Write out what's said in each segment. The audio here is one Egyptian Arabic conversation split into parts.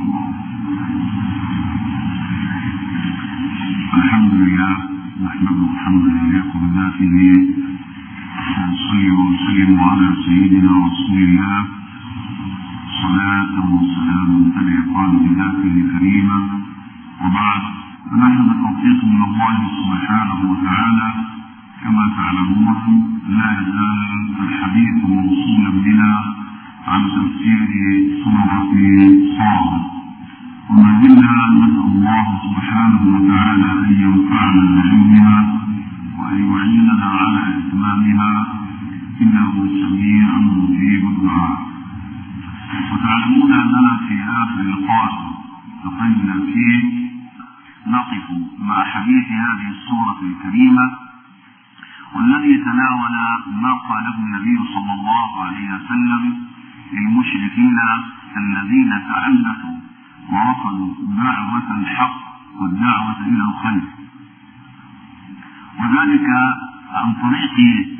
الحمد لله نحمده حمدا يليق بذاته ونصلي ونسلم على سيدنا رسول الله صلاة وسلاما تليقان بذاته الكريمة وبعد فنحن بتوفيق من الله سبحانه وتعالى كما تعلمون لا يزال الحديث موصولا بنا عن تفسير سورة صاد وما زلنا نسأل الله سبحانه وتعالى أن ينفعنا بعلمها وأن يعيننا على إتمامها إنه سميع مجيب الدعاء وتعلمون أننا في آخر لقاء التقينا فيه نقف مع حديث هذه السورة الكريمة والذي تناول ما قاله النبي صلى الله عليه وسلم للمشركين الذين تعنتوا ورفضوا دعوة الحق والدعوة إلى الخير وذلك عن طريق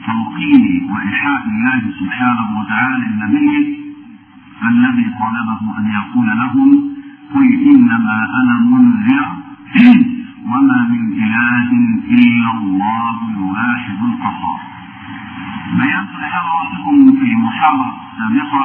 تلقين وإيحاء الله سبحانه وتعالى النبي الذي طلبه أن يقول لهم قل إنما أنا منذر وما من إله إلا الله الواحد القهار بينت لحضراتكم في محاضرة سابقة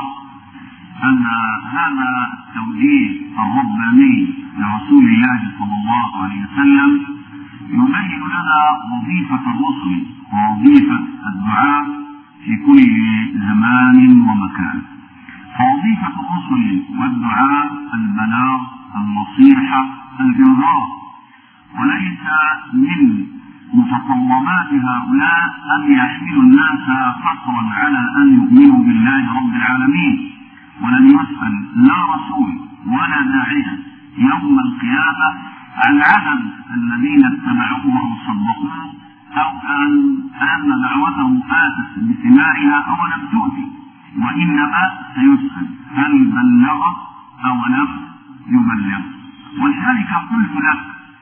أن هذا التوجيه الرباني لرسول الله صلى الله عليه وسلم يبين لنا وظيفة الرسل ووظيفة الدعاء في كل زمان ومكان فوظيفة الرسل والدعاء البلاغ النصيحة الإنذار وليس من متطلبات هؤلاء أن يحملوا الناس فقرا على أن يؤمنوا بالله رب العالمين ولن يسأل لا رسول ولا داعية يوم القيامة عن عدد الذين اتبعوه أو صدقوه أو أن أن دعوته آتت بسماعها أو لم تؤتي وإنما سيسأل هل بلغ أو لم يبلغ ولذلك قلت لك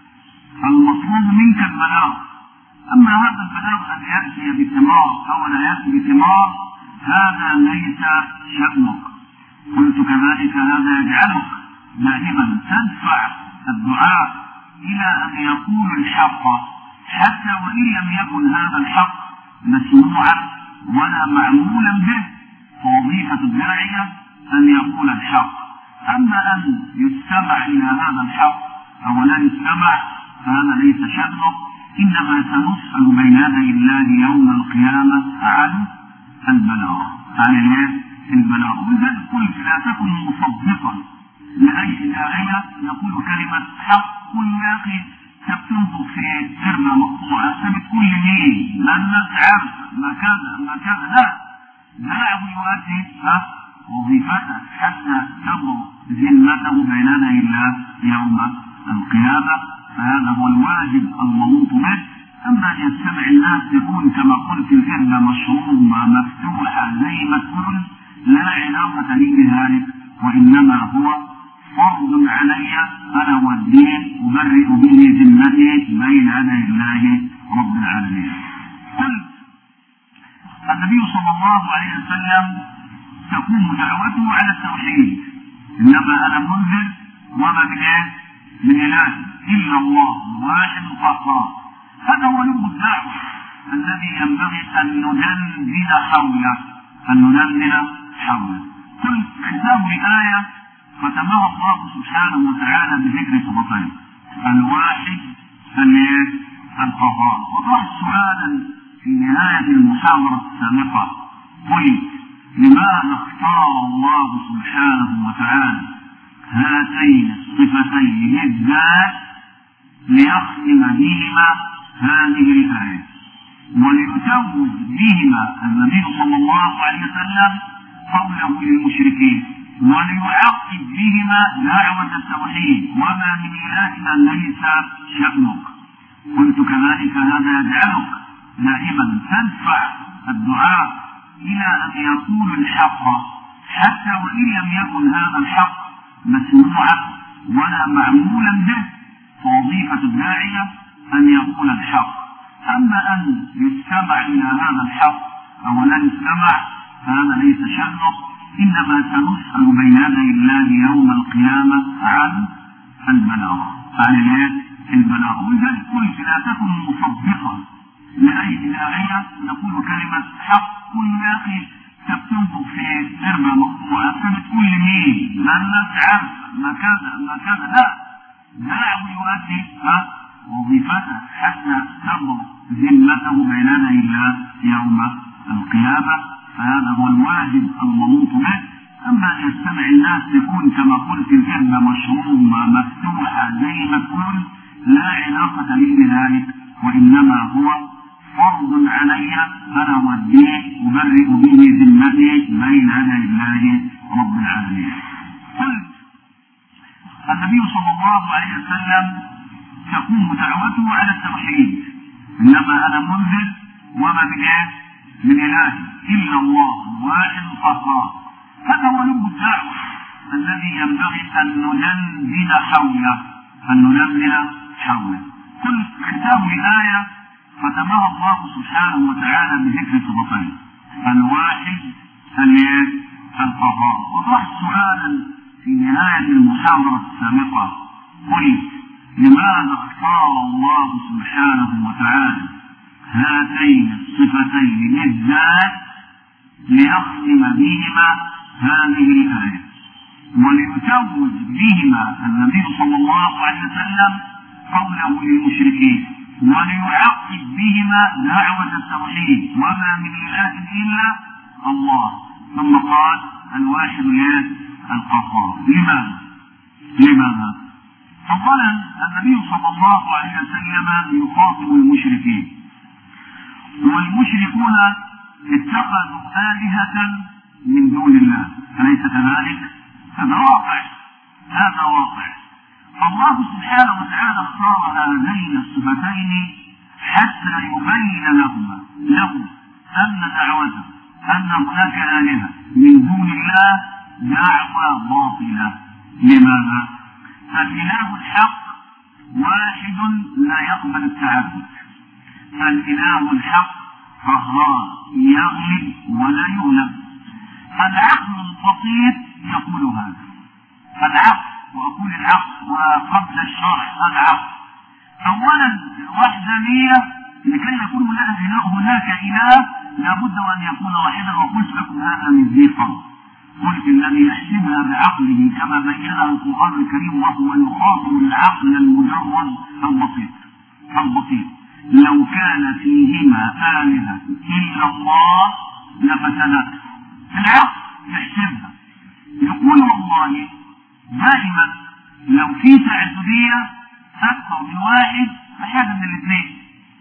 المطلوب منك البلاغ أما هذا البلاغ أن يأتي بثمار أو لا يأتي بثمار هذا ليس شأنك قلت كذلك هذا يجعلك دائما تدفع الدعاء إلى أن يقول الحق حتى وإن لم يكن هذا الحق مسموعا ولا معمولا به فوظيفة الداعية أن يقول الحق أما أن يستمع إلى هذا الحق أو لا يستمع فهذا ليس شأنه إنما سنسأل بين يدي الله يوم القيامة عن البلاغ عن البلاغ ولذلك قلت لا تكن مصدقا لأي داعية يقول كلمة حق قل يا أخي تبتنطق في كلمة مقطوعة بتقول مين؟ ما الناس عارفة ما كذا ما كذا لا دعه يؤدي وظيفته حتى تبرأ ذمته بين يدي الله يوم القيامة فهذا هو الواجب المنوط به أما أن يستمع الناس يكون كما قلت الإربة مشروبة مفتوحة زي ما تكون لا علاقة لي بذلك وإنما هو فرض علي أنا والدين أبرئ به ذمتي بين يدي الله رب العالمين قلت النبي صلى الله عليه وسلم تكون دعوته على التوحيد انما انا منذر وما من ايه؟ من اله الا الله واحد القهار هذا هو لب الدعوه الذي ينبغي ان ندندن حوله ان ندندن حوله قلت ختام الايه ختمها الله سبحانه وتعالى بذكر صفتين الواحد القهار وضعت سؤالا في نهاية المحاضرة السابقة قلت لماذا اختار الله سبحانه وتعالى هاتين الصفتين بالذات ليختم بهما هذه الآية وليتوج بهما النبي صلى الله عليه وسلم قوله للمشركين وليعقب بهما دعوة التوحيد وما من إله ليس شأنك قلت كذلك هذا يجعلك دائما تدفع الدعاء الى ان يقول الحق حتى وان لم يكن هذا الحق مسموعا ولا معمولا به فوظيفة الداعية ان يقول الحق اما ان يستمع الى هذا الحق او لا يستمع فهذا ليس شأنه انما سنسأل بين يدي الله يوم القيامة عن البلاغة عن الايه؟ البلاغة ولذلك قلت لا تكن مصدقا لأي داعية يقول كلمة حق قل يا أخي تكتبه في إربع مقطوعة فبتقول لمين؟ ما الناس عارفة ما كذا ما كذا لا داعي يؤدي ها وظيفته حتى تبرأ ذمته بين يدي الله يوم القيامة فهذا هو الواجب المنوط به أما أن يستمع الناس يكون كما قلت الكلمة مشرومة مفتوحة زي ما تكون لا علاقة لي بذلك وإنما هو فرض علي أنا أوديه أبرئ به ذمتي بين يدي الله رب العالمين قلت النبي صلى الله عليه وسلم تقوم دعوته على التوحيد انما انا منذر وما من ايه؟ من اله الا الله واحد القهار هذا هو لب الدعوه الذي ينبغي ان ندندن حوله ان ندندن حوله قل ختام الايه ختمها الله سبحانه وتعالى بذكر صفتين الواحد القهار وضعت سؤالا في نهايه المحاضره السابقه قلت لماذا اختار الله سبحانه وتعالى هاتين الصفتين بالذات ليختم بهما هذه الآية وليتوج بهما النبي صلى الله عليه وسلم قوله للمشركين وليعقب بهما دعوة التوحيد وما من إله إلا الله ثم قال الواحد القهار لماذا؟ لماذا؟ اولا النبي صلى الله عليه وسلم يخاطب المشركين والمشركون اتخذوا آلهة من دون الله أليس كذلك؟ هذا واقع هذا واقع الله سبحانه وتعالى اختار هذين الصفتين حتى يبين لهما له أن دعوته أن هناك آلهة من دون الله دعوة باطلة لماذا؟ فالإله الحق واحد لا يقبل التعبد فالإله الحق قهار يغلب ولا يغلب العقل البسيط يقول هذا العقل وأقول العقل وقبل الشرع العقل أولا الوحدانية لكي يكون هناك إله لابد وأن يكون واحدا وقلت لكم هذا من ذي فضل قلت الذي يحسبها بعقله كما بينها القرآن الكريم وهو يخاطب العقل المجرد البسيط البسيط لو كان فيهما آلهة إلا الله لفسدت العقل يحسبها يقول والله دائما لو في تعددية أكثر من واحد فحاجة من الاثنين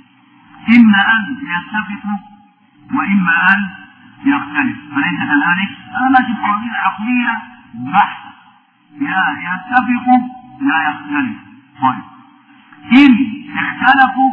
إما أن يتفقوا وإما أن يختلف أليس كذلك؟ أنا ماشي بقوانين عقلية بحتة يا يتفقوا لا يختلف طيب إن اختلفوا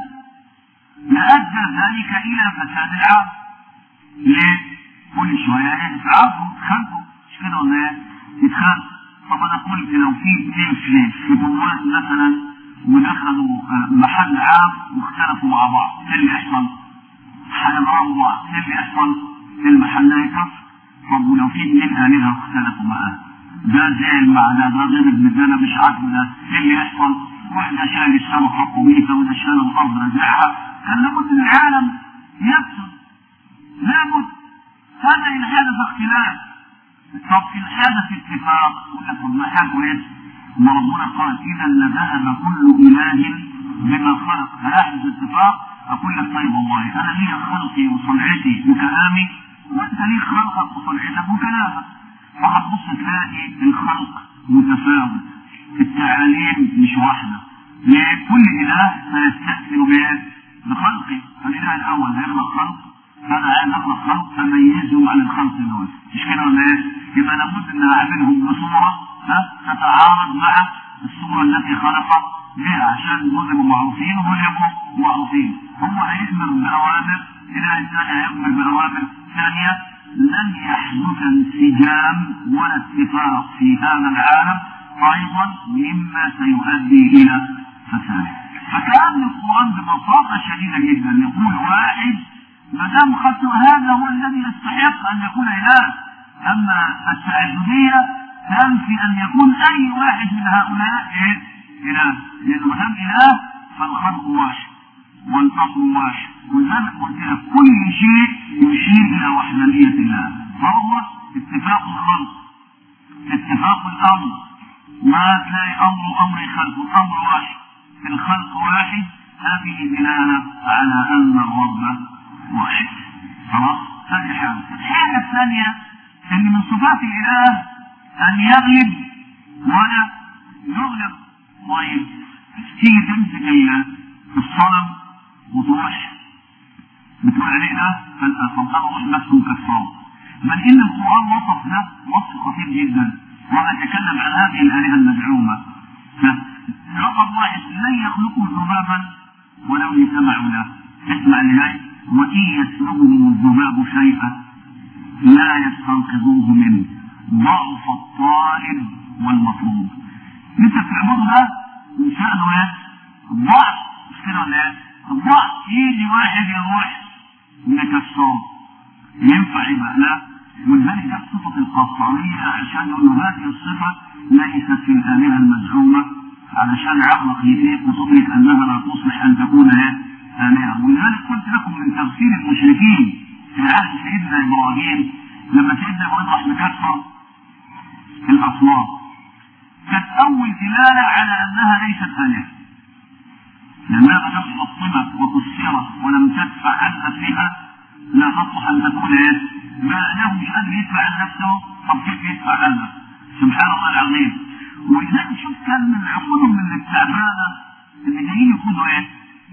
لأدى ذلك إلى فساد العقل ليه؟ كل شوية يتعارضوا يتخانقوا مش كده ولا إيه؟ يتخانقوا طب أنا قلت لو في اثنين في فتوات مثلا ودخلوا محل عام واختلفوا مع بعض ايه اللي يحصل؟ هيضربوا بعض ايه اللي يحصل؟ المحل هيكفر طب ولو في اثنين آلهة واختلفوا معاه ده زعل مع ده ده غضب من ده انا مش عاجبه ده ايه اللي يحصل؟ واحنا شال السما حطوا ميته وده شال الارض رجعها كان لابد ان العالم يفسد لابد هذا ان حدث اختلاف طب ان حدث اتفاق يقول لك ما حاجه ايه؟ ما ربنا قال اذا لذهب كل اله بما خلق هيحدث اتفاق اقول لك طيب والله انا لي خلقي وصنعتي وكلامي وانت ليك خلقك وصنعتك وكلامك فهتبص تلاقي الخلق متفاوت التعاليم مش واحده ليه؟ كل اله سيستأثر بايه؟ بخلقه الاله الاول هيخلق خلق انا عايز اخلق خلق اميزهم عن الخلق دول مش كده ولا ايه؟ يبقى لابد ان اعملهم بصوره ها تتعارض مع الصوره التي خلق بها عشان دول يبقوا معروفين ودول يبقوا معروفين هو هيأمر باوامر اله الثاني هيأمر باوامر ثانيه لن يحدث انسجام ولا اتفاق في هذا العالم ايضا مما سيؤدي الى فساد فكان القران ببساطه شديده جدا يقول واحد ما دام خدت هذا هو الذي يستحق ان يكون اله اما التعدديه تنفي ان يكون اي واحد من هؤلاء ايه؟ اله لانه ما دام اله فالخلق واحد والاصل واحد ولذلك قلت لك كل شيء يشير الى وحدانيه الله فهو اتفاق الخلق اتفاق الامر ما تلاقي امر امر خلق الامر واحد الخلق واحد هذه دلاله على ان الرب واحد خلاص هذه حاجه الحاجه الثانيه ان من صفات الاله ان يغلب ولا يغلب طيب تيجي تمسك الصنم وتروح بتقول عليه اله فالاسلام روح نفسه كالصوم بل ان القران وصف ده وصف خطير جدا واتكلم عن هذه الالهه المزعومه رقم واحد لن يخلقوا ذبابا ولو اجتمعوا له اسمع لهي وان يسلبهم الذباب شيئا لا يستنقذوه منه ضعف الطالب والمطلوب انت بتعبده ده من شأنه ايه؟ الضعف مش كده ولا ايه؟ الضعف يجي واحد يروح مكسره ينفع يبقى لا ولذلك جاب صفة القصرية عشان يقول له هذه الصفة ليست في الآلهة المزعومة علشان عقلك يفيق وتدرك أنها لا تصلح أن تكون ايه؟ آلهة ولذلك قلت لكم من تفسير المشركين في عهد سيدنا إبراهيم لما سيدنا إبراهيم راح مكسر الأصنام كانت أول دلالة على أنها ليست آلهة لأنها ما دام حطمت وكسرت ولم تدفع عن نفسها لا تصلح أن تكون إيه؟ ما له مش قادر يدفع عن نفسه طب كيف يدفع عنها؟ سبحان الله العظيم ولذلك شوف كان من عقولهم من التعبانة اللي جايين يقولوا إيه؟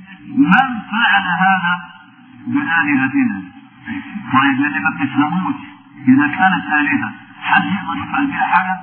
من فعل هذا بآلهتنا؟ طيب لأن ما بتفهموش إذا كانت آلهة حد يقدر يفعل بها حاجة؟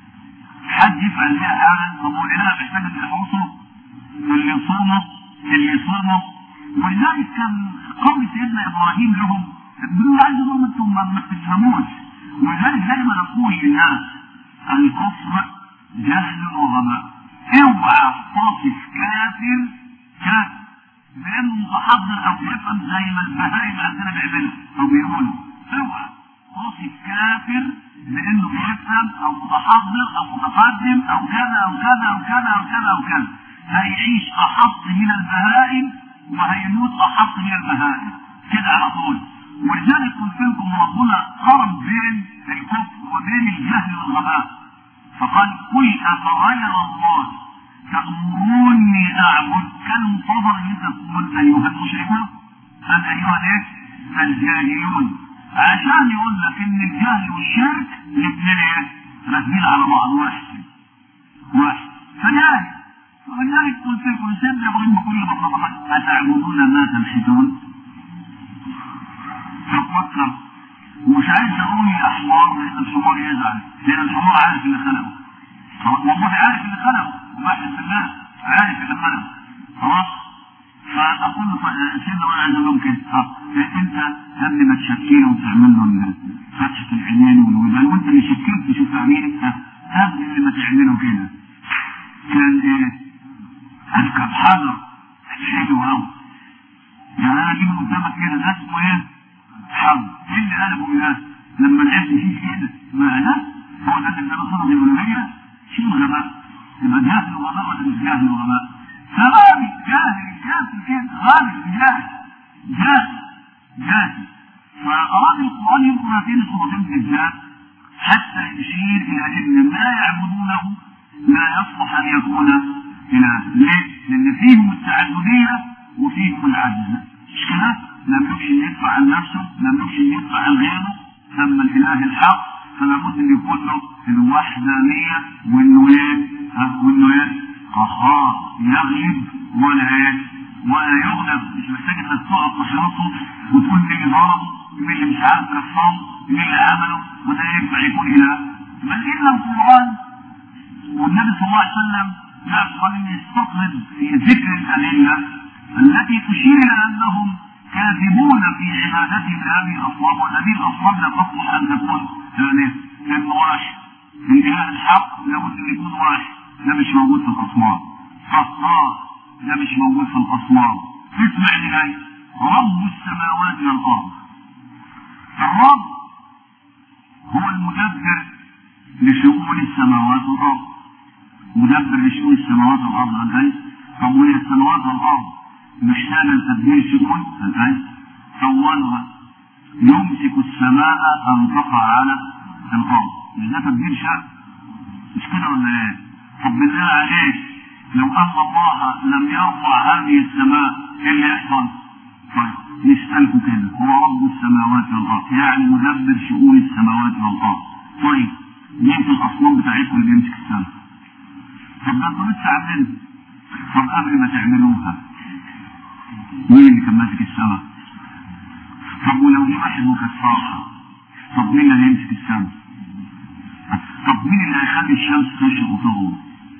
حد يفعل بها حاجة؟ طب هو الإله محتاج أن يحوصه؟ اللي يصومه اللي يصومه ولذلك كان قول سيدنا ابراهيم لهم بيقولوا عايز لهم انتم ما بتفهموش ولذلك دايما اقول للناس الكفر جهل وغباء اوعى تصف كافر كافر بانه متحضر او يفهم زي ما البهائم عندنا بيعملوا او بيقولوا اوعى تصف كافر بانه بيفهم او متحضر او متقدم او كذا او كذا او كذا او كذا او كذا هيعيش احط من البهائم وهيموت احط من البهائم كده على طول ولذلك قلت لكم ربنا قرن بين الكفر وبين الجهل والغباء فقال قل افغير الله تأمروني اعبد كان منتظر ان انت تقول ايها المشركون ام ايها الايه؟ الجاهلون عشان يقول لك ان الجهل والشرك الاثنين ايه؟ راكبين على بعض واحد واحد فجاهل ولذلك قلت لكم سيدنا ابراهيم بكل بساطه اتعبدون ما تنحتون تفكر ومش عايز اقول يا حمار لان الحمار يزعل لان الحمار عارف اللي خلقه والله عارف اللي خلقه وبحث الله عارف اللي خلقه خلاص فاقول له سيدنا وانا عايز اقول لهم كده اه انت قبل ما تشكله وتعمل له فتحه العينين والودان وانت اللي شكلت شوف تعميرك قبل ما تعمله كده كان ايه؟ اركب حجر حلو قوي يعني انا اجيب قدامك كده ده اسمه ايه؟ حجر ايه اللي قلبه اله؟ لما لعبت فيه كده ما ده هو ده اللي بيصل الالوهيه شيء غباء يبقى جاهل وغباء ولا مش جاهل وغباء؟ فغبي جاهل الكافر كده غبي جاهل جاهل جاهل فأراد القرآن يذكر هاتين الصفتين بالذات حتى يشير إلى أن ما يعبدونه لا يصلح أن يكون إله ليه؟ لأن فيهم التعددية وفيهم العجز مش كده؟ ما يملكش أن يدفع عن نفسه ما يملكش أن يدفع عن غيره ثم الإله الحق فلا بد أن يكون له الوحدانية وإنه إيه؟ وإنه إيه؟ قهار يغلب ولا إيه؟ ولا يغلب مش محتاج انك تقعد تحرصه وتقول مين اللي ضرب مين اللي مش عارف كفره مين اللي عمله وده ينفع يكون اله بل ان القران والنبي صلى الله عليه وسلم يقول ان يستطرد في ذكر الادله التي تشير الى انهم كاذبون في عبادتهم لهذه الاصنام وهذه الاصنام لا تصلح ان تكون ثانيه لانه واحد الاله الحق لابد ان يكون واحد ده مش موجود في الاصنام فالله ده مش موجود في الاصنام اسمع لغاية رب السماوات والارض الرب هو المدبر لشؤون السماوات والارض مدبر لشؤون السماوات والارض الآية طب وهي السماوات والارض محتاجه لتدبير شؤون الآية اولها يمسك السماء ان تقع على الارض مش ده تدبير شأن مش كده ولا ايه؟ طب بالله عليك لو ان الله لم يرفع هذه السماء ايه اللي يحصل؟ طيب نسألكم كده هو رب السماوات والارض يعني مدبر شؤون السماوات والارض طيب مين في الاصنام بتاعتكم اللي بيمسك السماء؟ طب ده انتوا لسه عاملينها طب قبل ما تعملوها مين اللي كان ماسك السماء؟ طب ولو جه واحد مكسرها طب مين اللي هيمسك السماء؟ طب مين اللي هيخلي الشمس تشرق وتغرب؟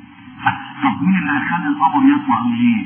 طب مين اللي هيخلي القمر يطلع ويغيب؟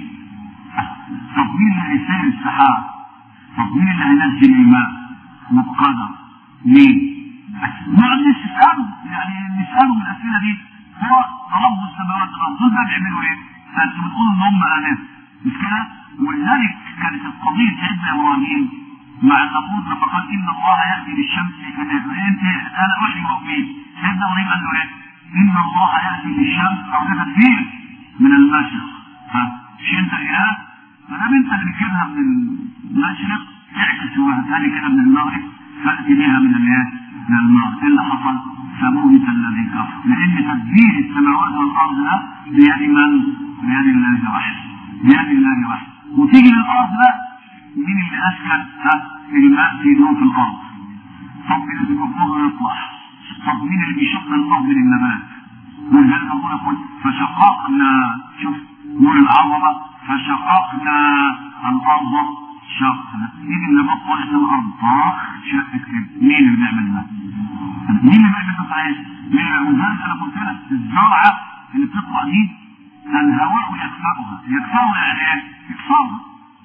طب مين اللي هيسير السحاب؟ طب مين اللي هينزل الماء؟ مبقدر مين؟ نقعد نسأله يعني نسأله من الأسئلة دي هو رب السماوات والأرض دول بقى بيعملوا إيه؟ فأنتوا بتقولوا إن هم آلهة مش كده؟ ولذلك كانت القضية سيدنا إبراهيم مع النمرود لما قال إن الله يأتي بالشمس أنت أنا أحيي وأميت سيدنا إبراهيم قال له إيه؟ إن الله يأتي بالشمس أو ده تدبير من المشرق ها مش أنت إله؟ فدام أنت اللي بتجيبها من المشرق اعكس وهاتها لي كده من المغرب فأتي بها من الإيه؟ من المغرب إيه اللي حصل؟ فموت الذي كفر لأن تدبير السماوات والأرض ده بيد من؟ بيد الله وحده بيد الله وحده وتيجي للأرض بقى مين اللي أسكن ها الماء في جوف الأرض طب مين اللي بيفضل يطلع طب مين اللي بيشق الأرض للنبات ولذلك أقول أقول فشققنا شوف نور العظمة فشققنا الأرض شقنا مين اللي بطلع الأرض طاخ شقت كده مين اللي بيعمل ده مين اللي بيعمل ده صحيح مين اللي ولذلك أنا قلت لك الزرعة اللي بتطلع دي الهواء يكسرها يكسرها يعني ايه؟ يكسرها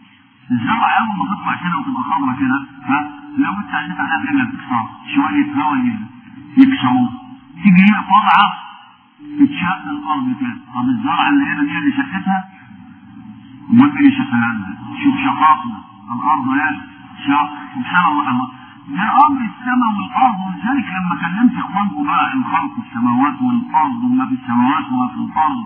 الزرع اول ما تطلع كده وتبقى خضرا كده ها لو انت عندك على كده تكسر شويه هواء يكسروه تيجي هي طالعه تتشق الارض كده طب الزرعه اللي هنا دي اللي شقتها امال مين اللي شقها لها؟ شوف شقاقنا الارض ايه؟ شق سبحان الله الله ده امر السماء والارض ولذلك لما كلمت اخوانكم بقى عن خلق السماوات والارض وما في السماوات وما في الارض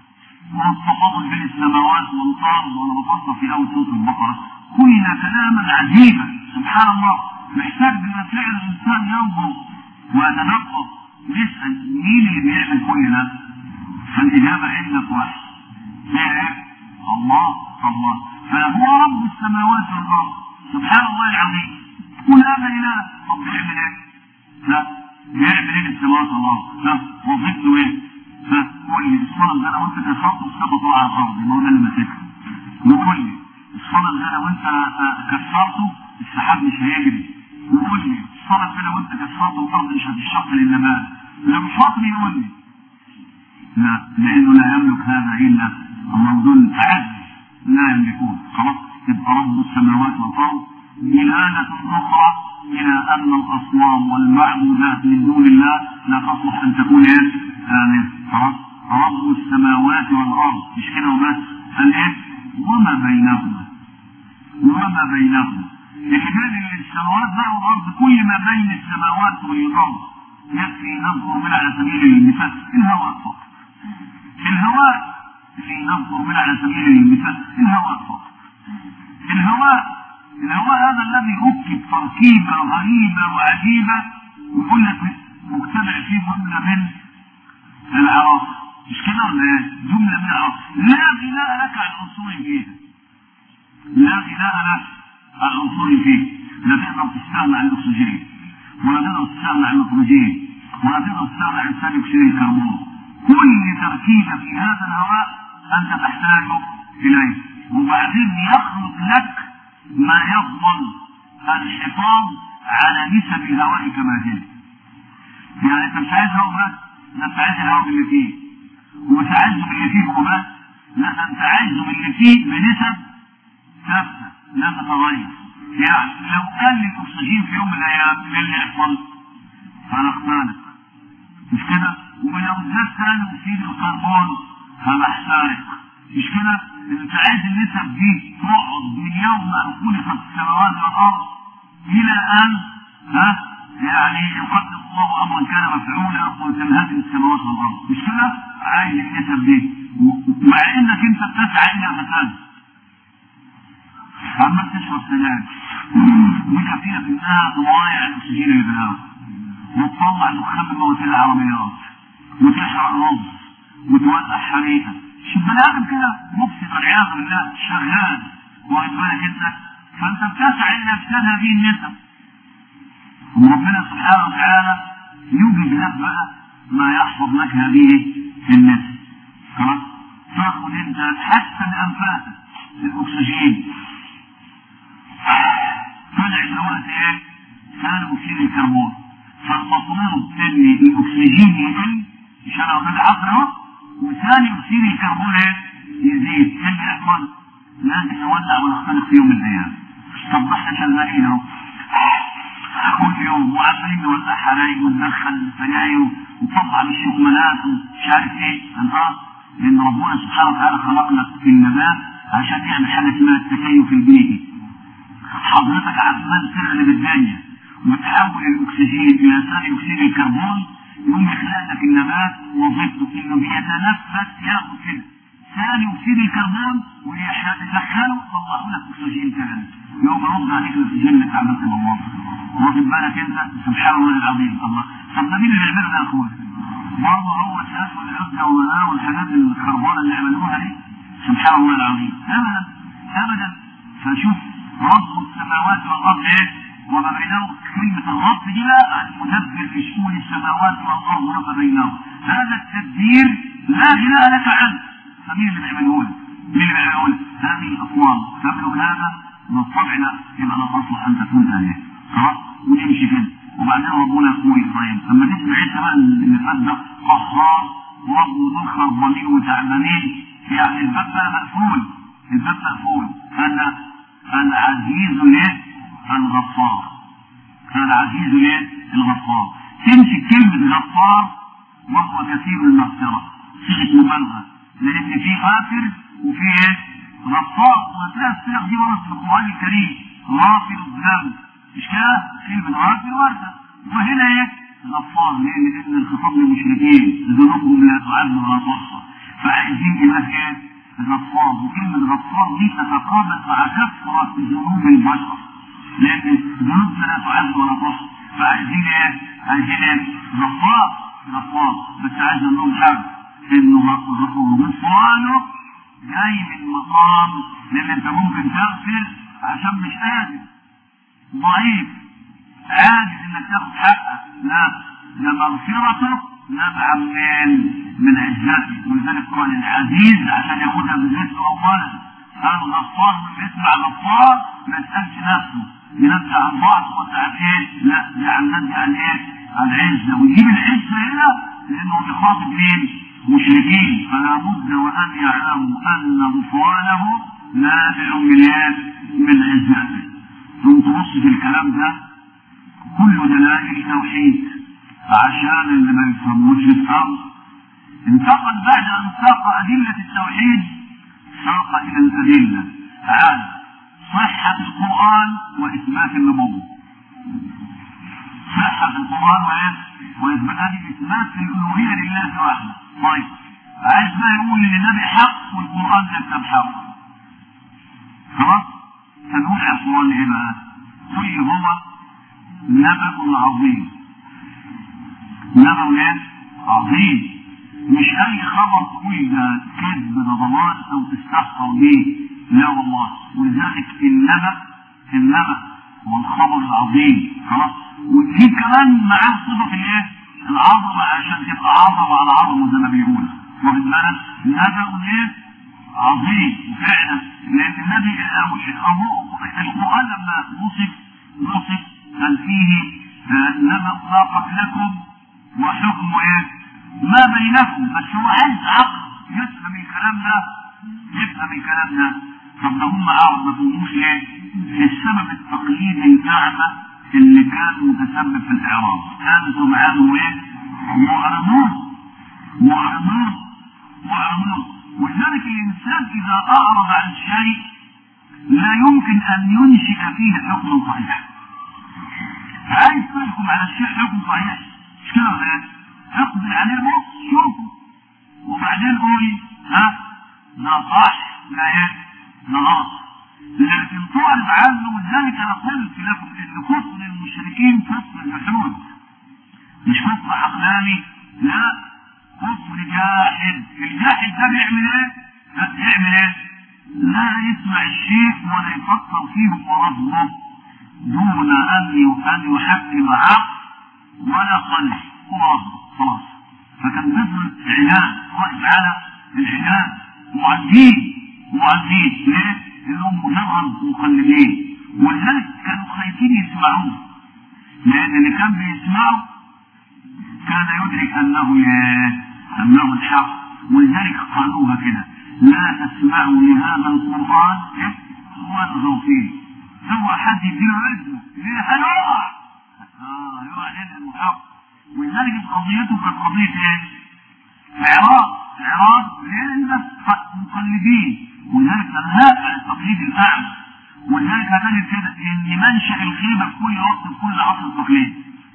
والتفاضل بين السماوات والارض وانا بفصل في اول سوره البقره قلنا كلاما عجيبا سبحان الله محتاج بما فعل الانسان ينظر ويتنقب يسال مين اللي بيعمل كل ده؟ فالاجابه عندك واحد ايه؟ الله الله فهو رب السماوات والارض سبحان الله العظيم قل هذا اله طب بيعمل ايه؟ لا بيعمل ايه السماوات والارض؟ لا وظيفته ايه؟ فقول لي الصنم ده لو انت كسرته السما تقع على الارض ما هو ده اللي ماسكها وقول لي الصنم ده لو انت كسرته السحاب مش هيجري وقول لي الصنم ده لو انت كسرته الارض مش هتشق للنبات لو شاطر يقول لي لا لانه لا يملك هذا الا الله دول عجز لا يملكون خلاص يبقى رب السماوات والارض دلاله اخرى الى ان الاصنام والمعبودات من دون الله لا تصلح ان تكون ايه؟ آمين خلاص رب السماوات والارض مش كده وبس قال ايه؟ وما بينهما وما بينهما الحجاب السماوات بقى والارض كل ما بين السماوات والارض يكفي نذكر من على سبيل المثال الهواء فقط الهواء في نذكر من على سبيل المثال الهواء فقط الهواء الهواء هذا الذي ركب تركيبه غريبه وعجيبه يقول لك مجتمع فيه جمله من العراق مش كده ولا ايه؟ جمله من العراق لا غناء لك عن عنصر فيها لا غناء لك عن عنصر فيه لا تقدر تستغنى عن الاكسجين ولا تقدر تستغنى عن النيتروجين ولا تقدر تستغنى عن ثاني اكسيد الكربون كل تركيبه في هذا الهواء انت تحتاج اليه وبعدين يخلق لك ما يضمن الحفاظ على نسب الهواء كما هي يعني انت مش عايز هواء بس لا انت عايز الهواء اللي فيه ومش عايزه باللي فيه وبس لا انت عايزه باللي فيه بنسب ثابته لا تتغير يعني لو قل الاكسجين في يوم من الايام ايه اللي يحصل؟ هنختلف مش كده؟ ولو زاد ثاني اكسيد الكربون هنحترق مش كده؟ انت عايز النسب دي تقعد من يوم ان خلقت السماوات والارض الى ان ها يعني يقدم الله امرا كان مفعولا وتنهدم السماوات والارض مش كده؟ عايز النسب دي مع انك انت بتسعى الى فساد عمال تشرب سجاير وكفيلة انها تضايع الاكسجين اللي في الهواء وتطلع دخان من مواسير العربيات وتحرق رز وتولع حريقه شوف بني ادم كده مفسد والعياذ بالله شغال واخد بالك انت فانت بتسعى الى افساد هذه النسب وربنا سبحانه وتعالى يوجد لك بقى ما يحفظ لك هذه النسب خلاص تاخد انت حتى بانفاسك الاكسجين طلع دلوقتي ايه؟ ثاني اكسيد الكربون فالمفروض ان الاكسجين يقل مش انا واخد عصر اهو وثاني اكسيد الكربون ايه؟ يزيد ايه اللي يحصل؟ لازم نولع ونختلق في يوم من الايام طب ما احنا شغالين اهو كل يوم وعمالين نولع حرايق وندخل سجاير ونطلع بالشكمانات ومش عارف ايه اه لان ربنا سبحانه وتعالى خلق لك النبات عشان يعمل حاجه اسمها التكيف البيئي حضرتك عمال تخرب الدنيا وتحول الاكسجين الى ثاني اكسيد الكربون يقوم يخلق لك النبات وظيفته انه بيتنفس ياخد كده ثاني اكسيد الكربون ويدخله يطلعوا لك اكسجين ثاني يقوم يرد عليك الاكسجين اللي انت عملته بالله واخد بالك انت سبحان الله العظيم الله طب ده مين اللي بيعمله ده يا اخويا؟ برضه هو الناس والعزة والغناء والحاجات الخربانه اللي عملوها دي سبحان الله العظيم ابدا ابدا فشوف رب السماوات والارض ايه؟ وما بينهم كلمة الرب دي بقى المدبر في شؤون السماوات والارض وما بينهم هذا التدبير لا غنى لك عنه فمين اللي بيعمله لك؟ مين اللي بيعمله لك؟ هذه الاصوات تبلغ هذا بالطبع لا يبقى لا تصلح ان تكون ايه خلاص ونمشي كده وبعدين ربنا يقول طيب اما تسمع انت بقى اللي فات ده قهار ورب دول خربانين وتعبانين يعني الباب بقى مقفول الباب مقفول انا العزيز ليه الغفار العزيز ليه الغفار تمسك كلمة غفار وهو كثير المغفرة صيغة مبالغة لأن في غافر وفي ايه؟ غفار وهتلاقي الصيغ دي ورد في القرآن الكريم غافر الذنب مش كده؟ كلمة غافر واردة وهنا ايه؟ غفار لأن لأن الخطاب للمشركين ذنوبهم لا تعد ولا تحصى فعايزين يبقى ايه؟ غفار وكلمة غفار دي تتقابل مع كثرة ذنوب البشر لأن ذنوبنا لا تعد ولا تحصى فعايزين ايه؟ عايزين ايه؟ غفار غفار بس عايز اقول لهم حاجة انه غفرانه جاي من مقام لان انت ممكن تغفر عشان مش قادر ضعيف عاجز انك تاخد حقك لا ده مغفرته نبع منين؟ من عزته ولذلك قال العزيز عشان ياخدها بذاته اولا الغفار من يسمع غفار ما يسالش نفسه ينبه عن ضعف وانت عن ايه؟ لا ده عن نبه عن ايه؟ عن عزه ويجيب العزه هنا لانه بيخاطب مين؟ مشركين فلا بد وان يعلموا ان غفرانه نابع من ايه؟ من عزته ثم تبص في الكلام ده كل دلائل توحيد عشان اللي ما يفهموش يفهم انتقل بعد ان ساق ادله التوحيد ساق الى الادله على صحه القران واثبات النبوه صحه القران وايه؟ واثبات هذه اثبات الالوهيه لله وحده طيب عايز بقى يقول ان النبي حق والقران يكتب حق خلاص فنقول على القران ايه بقى؟ قل هو نبأ عظيم نبأ ايه؟ عظيم مش اي خبر تقول ده كذب ده ضلال او تستحقر بيه لا والله ولذلك النبأ النبأ هو الخبر العظيم خلاص وفي كمان معاه صفة الايه؟ العظمة عشان تبقى عظمة على عظمة زي ما بيقول واخد بالك؟ نبأ ايه؟ عظيم فعلا لان النبي او القرآن لما وصف وصف كان فيه نبأ ما قبلكم وحكم ايه؟ ما بينكم بس هو عايز عقل يفهم الكلام ده يفهم الكلام ده طب ده هم عرب ما فهموش ليه؟ السبب التقليدي الأعمى اللي كان متسبب في الإعراب أنتم عنه ايه؟ معرضون معرضون معرضون ولذلك الإنسان إذا أعرض عن شيء لا يمكن أن ينشئ فيه حكما صحيحا عايز تحكم على الشيء حكم صحيح مش كده ولا ايه؟ اقضي عليه بص شوفه وبعدين قولي ها ده صح لا ايه ده غلط لكن تعرض عنه ولذلك انا قلت لكم ان كفر المشركين كفر الجحود مش كفر عقلاني لا كفر جاحد الجاحد ده بيعمل ايه؟ لا يعمل ايه؟ لا يسمع الشيء ولا يفكر فيه ورفضه دون ان ان يحكم عقل ولا قلب ورفضه خلاص فكان كفر عناد الله تعالى العناد معدين معدين ليه؟ انهم مجرد مقلدين ولذلك كانوا خايفين يسمعوه لان اللي كان بيسمعه كان يدرك انه انه الحق ولذلك قالوها كده لا تسمعوا لهذا القران والغوا فيه سوى حد يديله رزقه ليه هيقع اه يقع لانه حق ولذلك قضيته كانت قضيه ايه؟ اعراض اعراض لان مقلدين ولذلك ننهاك عن التقليد الاعلى ولذلك هتجد كده ان منشا الخيبه في كل وقت في كل عصر التقليد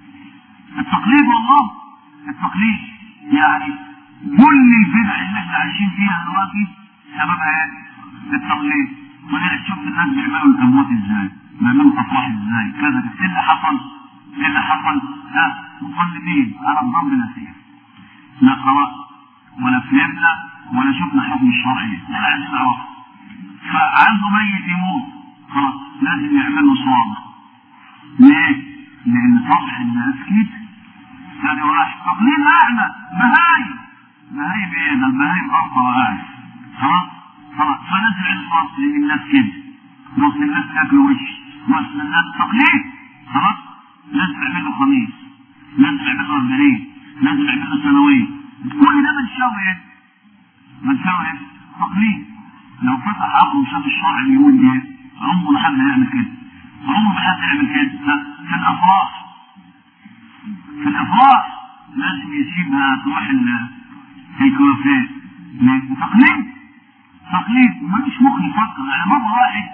التقليد والله التقليد يعني كل البدع اللي احنا عايشين فيها دلوقتي سببها ايه؟ التقليد ولذلك شفت الناس بيعملوا الاموات ازاي بيعملوا الافراح ازاي كذا كذا ايه اللي حصل؟ ايه اللي حصل؟ ها مقلدين على الضرب نسير لا قرأ ولا فهمنا ولا شفنا حكم الشرعي لا عايزين نعرف فعنده ميت يموت خلاص لازم يعمل له صواب ليه؟ لان صبح الناس كده ثاني واحد تقليد اعلى بهايم بهايم ايه ده البهايم ارضى وقاعد خلاص خلاص فنزل الفصل للناس كده بص الناس تاكل وش بص الناس تقليد خلاص لازم يعمل له خميس لازم يعمل له رجلين لازم يعمل له ثانويه كل ده بنساوي ايه؟ بنساوي ايه؟ تقليد لو فتح عقله وشاف الشرع بيقول ايه؟ عمره ما حد هيعمل كده عمره ما حد هيعمل كده لا في الافراح في الافراح لازم يسيبها تروح الكوافيه تقليد تقليد ماليش مخ يفكر يعني مره واحد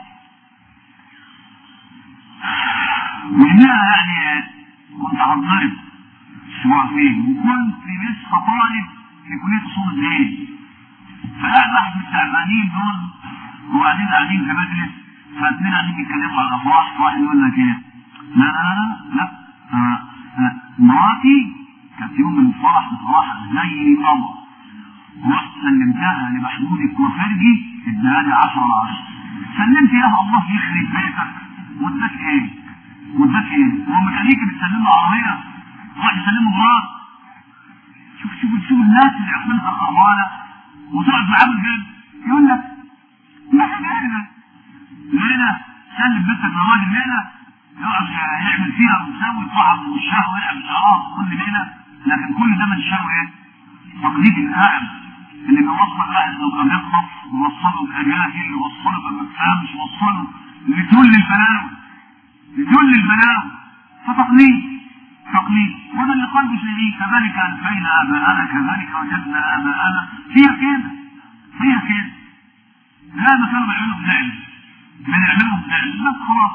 منها يعني كنت هتضرب اسبوع فيه وكنت لسه طالب في كليه اصول الدين فقاعد واحد من التعبانين دول وبعدين قاعدين في مجلس فاثنين قاعدين يتكلموا على الافراح واحد يقول لك ايه لا لا لا لا آه آه مراتي كانت يوم الفرح بصراحه زي القمر رحت سلمتها لمحمود الكوفرجي اداها لي 10 على 10 سلمت اياها الله يخرب بيتك واداك ايه؟ واداك ايه؟ هو ميكانيكي بتسلم له عربيه راح يسلمه مرات شوف شوف شوف الناس اللي عقلها خربانه وتقعد معاه كده يقول لك ما احنا هنا ليلة سلم بنتك لراجل ليلة يقعد يعمل فيها ويسوي طعم والشهوة ويعمل شعار كل ليلة لكن كل ده من شهوة ايه؟ تقليد الأعلى اللي بيوصل واحد لو بيخطف ويوصله بأجاهل يوصله بما تفهمش يوصله لكل البلاوي لكل البلاوي فتقليد تقليد وده اللي قلبه شديد كذلك ألفينا آباءنا كذلك وجدنا آباءنا هي كده هي كده لا ما كانوا بيعملوا بنعمل بنعملهم بنعمل بس خلاص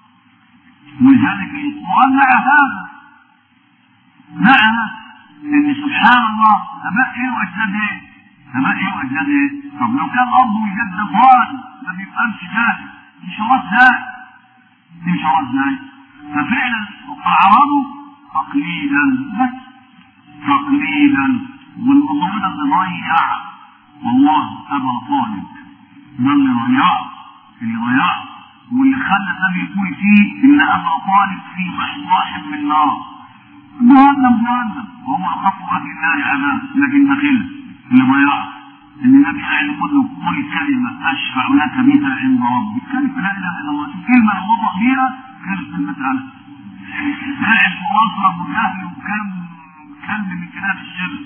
ولذلك القرآن نعى هذا نعى ان سبحان الله اباء ايه واجداد ايه؟ اباء ايه واجداد ايه؟ طب لو كان اب وجد ضال ما بيبقاش جاهل دي شرط ازاي؟ دي شرط ازاي؟ ففعلا اعرضوا تقليدا بس تقليدا والموضوع ده بيضيع والله ابا طالب ده اللي ضيعه اللي ضيعه واللي خلى النبي يقول فيه ان ابا طالب في واحد من نار جهنم جهنم وهو اخف اهل النار عذاب لكن دخل اللي ضيعه ان النبي قاعد يقول له قل كلمه اشفع لك بها عند ربك كلمه لا اله الا الله كلمه لو وضع بيها كانت المساله قاعد في مصر ابو جهل وكان كلب من كلاب الشمس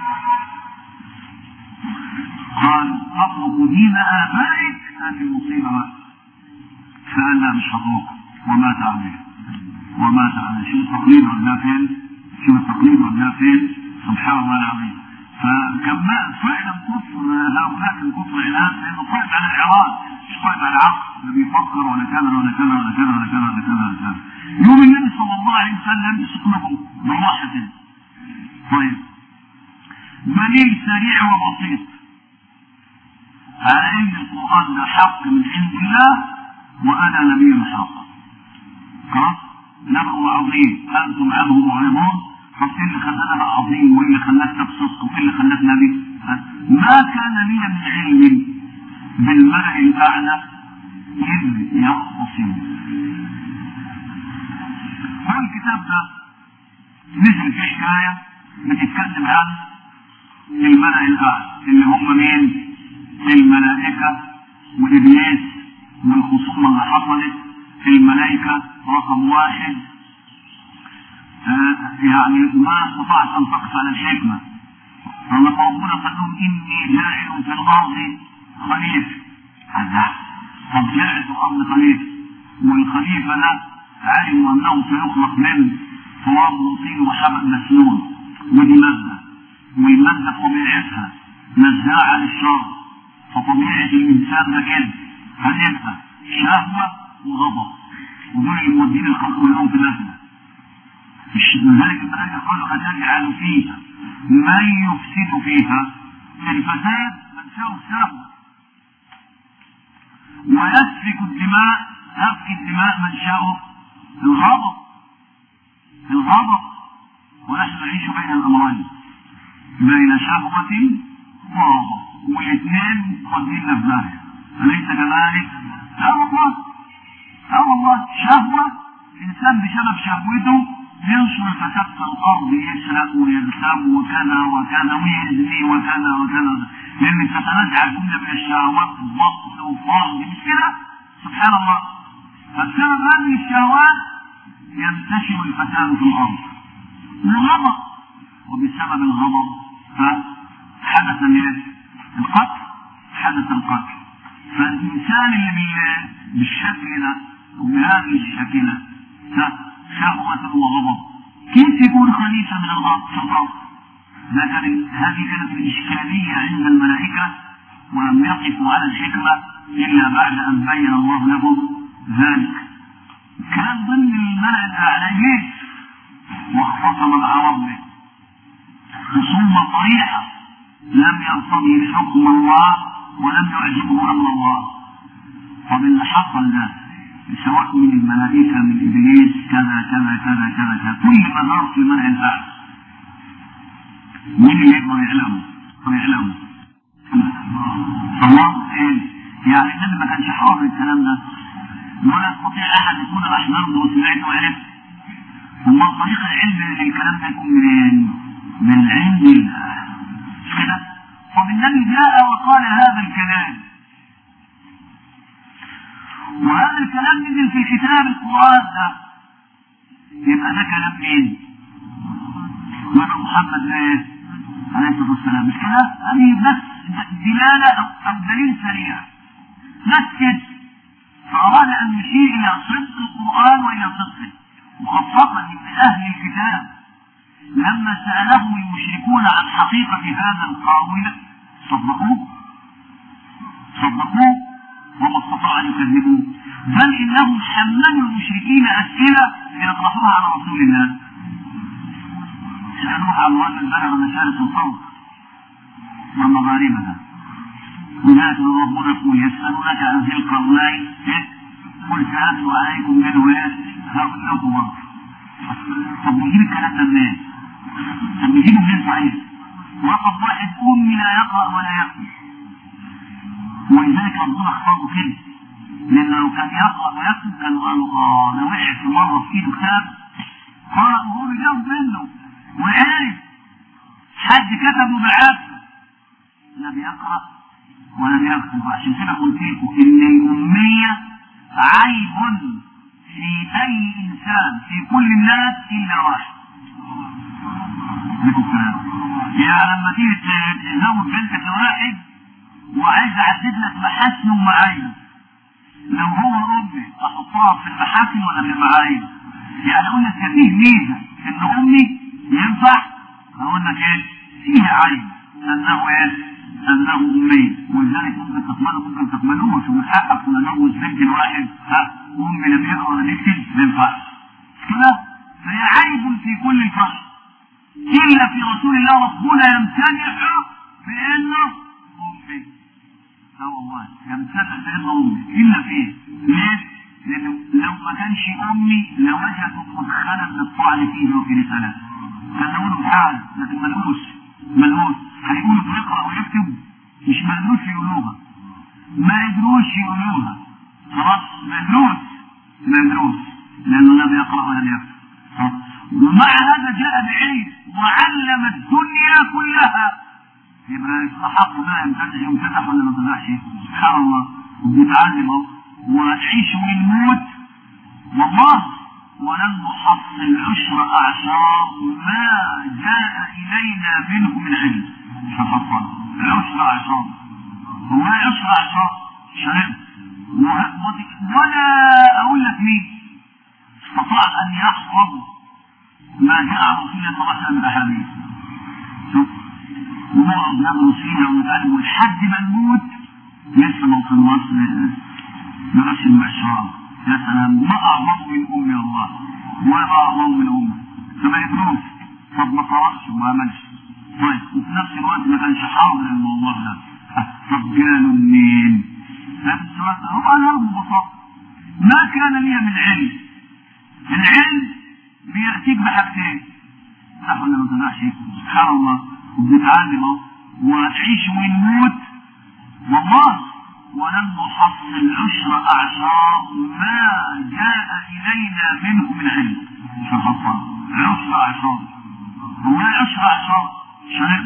قال اطلق دين ابائك هذه المصيبه بقى فقال لا مش هطلق ومات عليه ومات عليه شوف التقليد ولا فين شوف التقليد ولا فين سبحان الله العظيم فكان فعلا كفر هؤلاء كان كفر عناد لانه قائم على الاعراض مش قائم على العقل لا بيفكر ولا كذا ولا كذا ولا كذا ولا كذا ولا كذا ولا كذا يوم النبي صلى الله عليه وسلم يسكنكم بالراحه كده طيب دليل سريع وبسيط على ان القران ده حق من عند الله وانا نبي حق خلاص نبأ عظيم انتم عنه معرضون طب ايه اللي خلانا عظيم وايه اللي خلاك تبسط وايه اللي خلاك نبي ما كان لي من علم بالملأ الاعلى اذ يختصم هو الكتاب ده نزل في حكايه بتتكلم عن الملأ الاعلى اللي هم مين؟ الملائكه وابليس والخصومه اللي حصلت الملائكه رقم واحد آه يعني ما استطعت ان تقف على الحكمه فلما ربنا قال لهم اني جاعل في الارض خليفه الله طب جاعل في الارض خليفه والخليفه ده علموا انه سيخلق من تراب وطين وحبل مسنون ودي ماده والماده طبيعتها نزاعه للشر فطبيعه الانسان ده كده هتبقى شهوه وغضب ودول اللي مودين الخلق كلهم في نفسه لذلك الملائكه قالوا اتجعل فيها من يفسد فيها الفساد منشاه الشهوه ويسفك الدماء سفك الدماء منشاه الغضب الغضب ونحن نعيش بين الامرين بين شهوة وغضب والاثنين قادرين في ذلك أليس كذلك؟ لا والله لا والله شهوة إنسان بسبب شهوته ينشر الفساد في الأرض يسرق ويغتاب وكذا وكذا ويزني وكذا وكذا لأن تتنزع الجملة من الشهوات بطن وفرج مش كده؟ سبحان الله فبسبب هذه الشهوات ينتشر الفساد في الارض وغضب وبسبب الغضب فحدث القتل حدث القتل فالانسان اللي بالشكل ده وبهذه الشكلة شهوة وغضب كيف يكون خليفة من الارض في الارض ده كان هذه كانت الاشكالية عند الملائكة ولم يقفوا على الحكمة الا بعد ان بين الله لهم ذلك كان ضمن الملأ الأعلى جيش واختصم العرب به خصومة صريحة لم يرتضي حكم الله ولم يعجبه أمر الله طب اللي حصل ده سواء من الملائكة من إبليس كذا كذا كذا كذا كذا كل ما دار في الملأ الأعلى مين اللي يقدر يعلمه؟ ويعلمه الله إيه؟ يعني النبي ما كانش حاضر الكلام ده ولا يستطيع احد يكون احمد وسمعت وعرف ثم طريق العلم للكلام ده يكون منين؟ من عند الله مش كده؟ طب النبي جاء وقال هذا الكلام وهذا الكلام نزل في كتاب القران ده يبقى ده كلام مين؟ يبقى محمد ايه؟ عليه الصلاه والسلام مش كده؟ هذه بس دلاله او دليل سريع بس كده فأراد أن يشير إلى صدق القرآن وإلى صدقه وخاصة إن أهل الكتاب لما سألهم المشركون عن حقيقة هذا القول صدقوه صدقوه وما استطاعوا أن يكذبوه بل إنهم حملوا المشركين أسئلة ليطرحوها على رسول الله سألوه عن رجل بلغ مشارق الأرض ومغاربها هناك ربنا يقول يسألونك عن ذي القرنين قل سأتلو عليكم منه ايه؟ هقول لكم برضه. طب نجيب الكلام ده منين؟ طب نجيبه منين صحيح؟ رقم واحد أمي لا يقرأ ولا يكتب. ولذلك ربنا اختاره كده. لأن لو كان يقرأ ويكتب كانوا قالوا اه ده وقع في مرة في ايده كتاب قرأ وهو بيجاوب منه وعرف حد كتبه بالعافية لا بيقرأ ولم يكتب عشان كده قلت لكم ان الاميه عيب في اي انسان في كل الناس الا واحد لكم الكلام يعني لما تيجي تزوج بنتك لواحد وعايز اعدد لك محاسن ومعايب لو هو امي احطها في المحاسن ولا في المعايب يعني اقول لك فيه ميزه ان امي ينفع اقول لك ايه فيها عيب انه ايه انه امي ولذلك ممكن تقبله ممكن تقبلوه مش من حقك تجوز بنت الواحد ها امي لم يقرا ولا يكتب ما ينفعش كده فهي عيب في كل البشر الا في رسول الله ربنا يمتنع بانه امي اه والله يمتنع بانه امي الا فيه ليه؟ لانه لو ما كانش امي لوجدوا مدخلا للطعن فيه وفي رسالته كان يقولوا حال لكن ملهوش ملهوش هيقولوا بيقرا ويكتب مش ملهوش يقولوها ما يدروش يقولوها خلاص مدروس مدروس لانه لا بيقرا ولا بيكتب ومع هذا جاء بعلم وعلم الدنيا كلها يبقى يستحق بقى يمتدح يمتدح ولا ما تمدحش سبحان الله وبيتعلم اهو ونعيش ونموت والله ولن نحصل عشر اعشار ما جاء الينا منه من علم مش هنحصل عشر اعشار هو عشر اعشار شرب ولا اقول لك مين استطاع ان يحفظ ما جاء عن رسول الله صلى الله عليه وسلم من الاحاديث شوف ونقعد ناخد فيها ونتعلم لحد ما نموت لسه ما وصلناش لغش المعشار يا سلام ما اعظم من امي الله ولا اعظم من امي فما يدروس طب ما قرأش وما عملش طيب وفي نفس الوقت ما كانش حاضر الموضوع ده طب قالوا منين؟ نفس الوقت هو انا ببساطه ما كان لي من علم العلم بيأتيك بحاجتين صح ولا ما تنفعش سبحان الله وبنتعلم اهو ونعيش ونموت والله ولن نحصل عشر اعشار ما جاء الينا منه من علم مش هنحصل عشر اعشار هو عشر اعشار شرب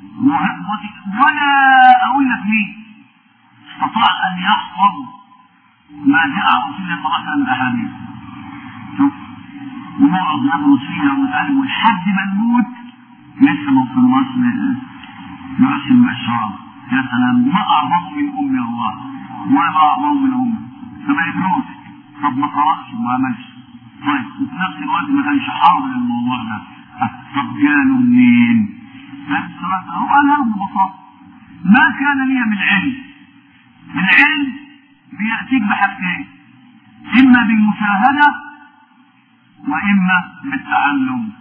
ولا اقول لك مين استطاع ان يحفظ ما جاء عن رسول الله صلى الله عليه وسلم من الاحاديث شوف ونقعد ندرس فيها ونتعلم لحد ما نموت لسه ما وصلناش لرأس المعشار يا سلام ما أعظم من أمي الله ولا أعظم من أمي فما يدروس طب ما قرأش وما عملش طيب وفي نفس الوقت ما كانش حاضر الموضوع ده طب قالوا منين؟ نفس الوقت هو أنا ببساطة ما كان لي من علم العلم بيأتيك بحاجتين إما بالمشاهدة وإما بالتعلم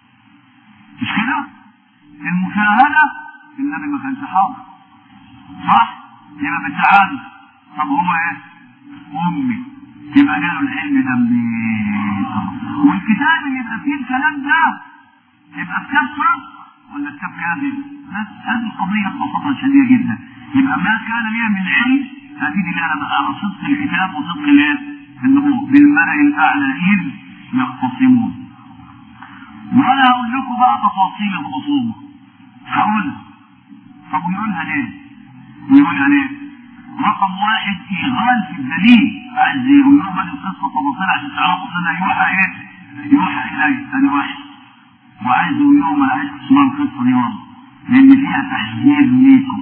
مش كده؟ المشاهدة النبي ما كانش حاضر صح؟ يبقى بالتعلم طب هو ايه؟ أمي يبقى قالوا العلم ده منين؟ والكتاب اللي يبقى فيه الكلام ده يبقى كتاب صح ولا كتاب كاذب؟ هذه القضية ببساطة شديدة جدا يبقى ما كان لي من علم هذه اللي أنا بقى على صدق الكتاب وصدق الايه؟ النبوة بالملأ الأعلى إذ يختصمون وانا هقول لكم بقى تفاصيل الخصومه هقول طب ويقولها ليه؟ يقولها ليه؟ رقم واحد ايغال في الدليل عايز يقول لهم هذه القصه تفاصيل عشان تعرفوا ان يوحى ايه؟ يوحى الي ثاني واحد وعايز يقول لهم انا عايز تسمعوا القصه دي والله لان فيها تحذير ليكم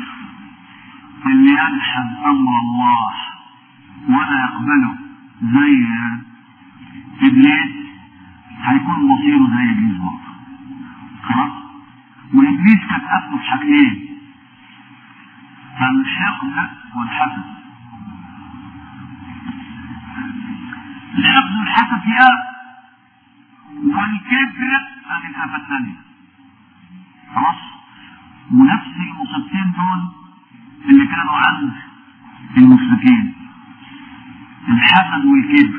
اللي يجحد امر الله ولا يقبله زي ابليس هيكون مصيره زي ابليس برضه خلاص وابليس كانت اخذه في حاجتين الحقد والحسد الحقد والحسد فيها والكبر هذه الآفة الثانية خلاص ونفس المصيبتين دول اللي كانوا عند المشركين الحسد والكبر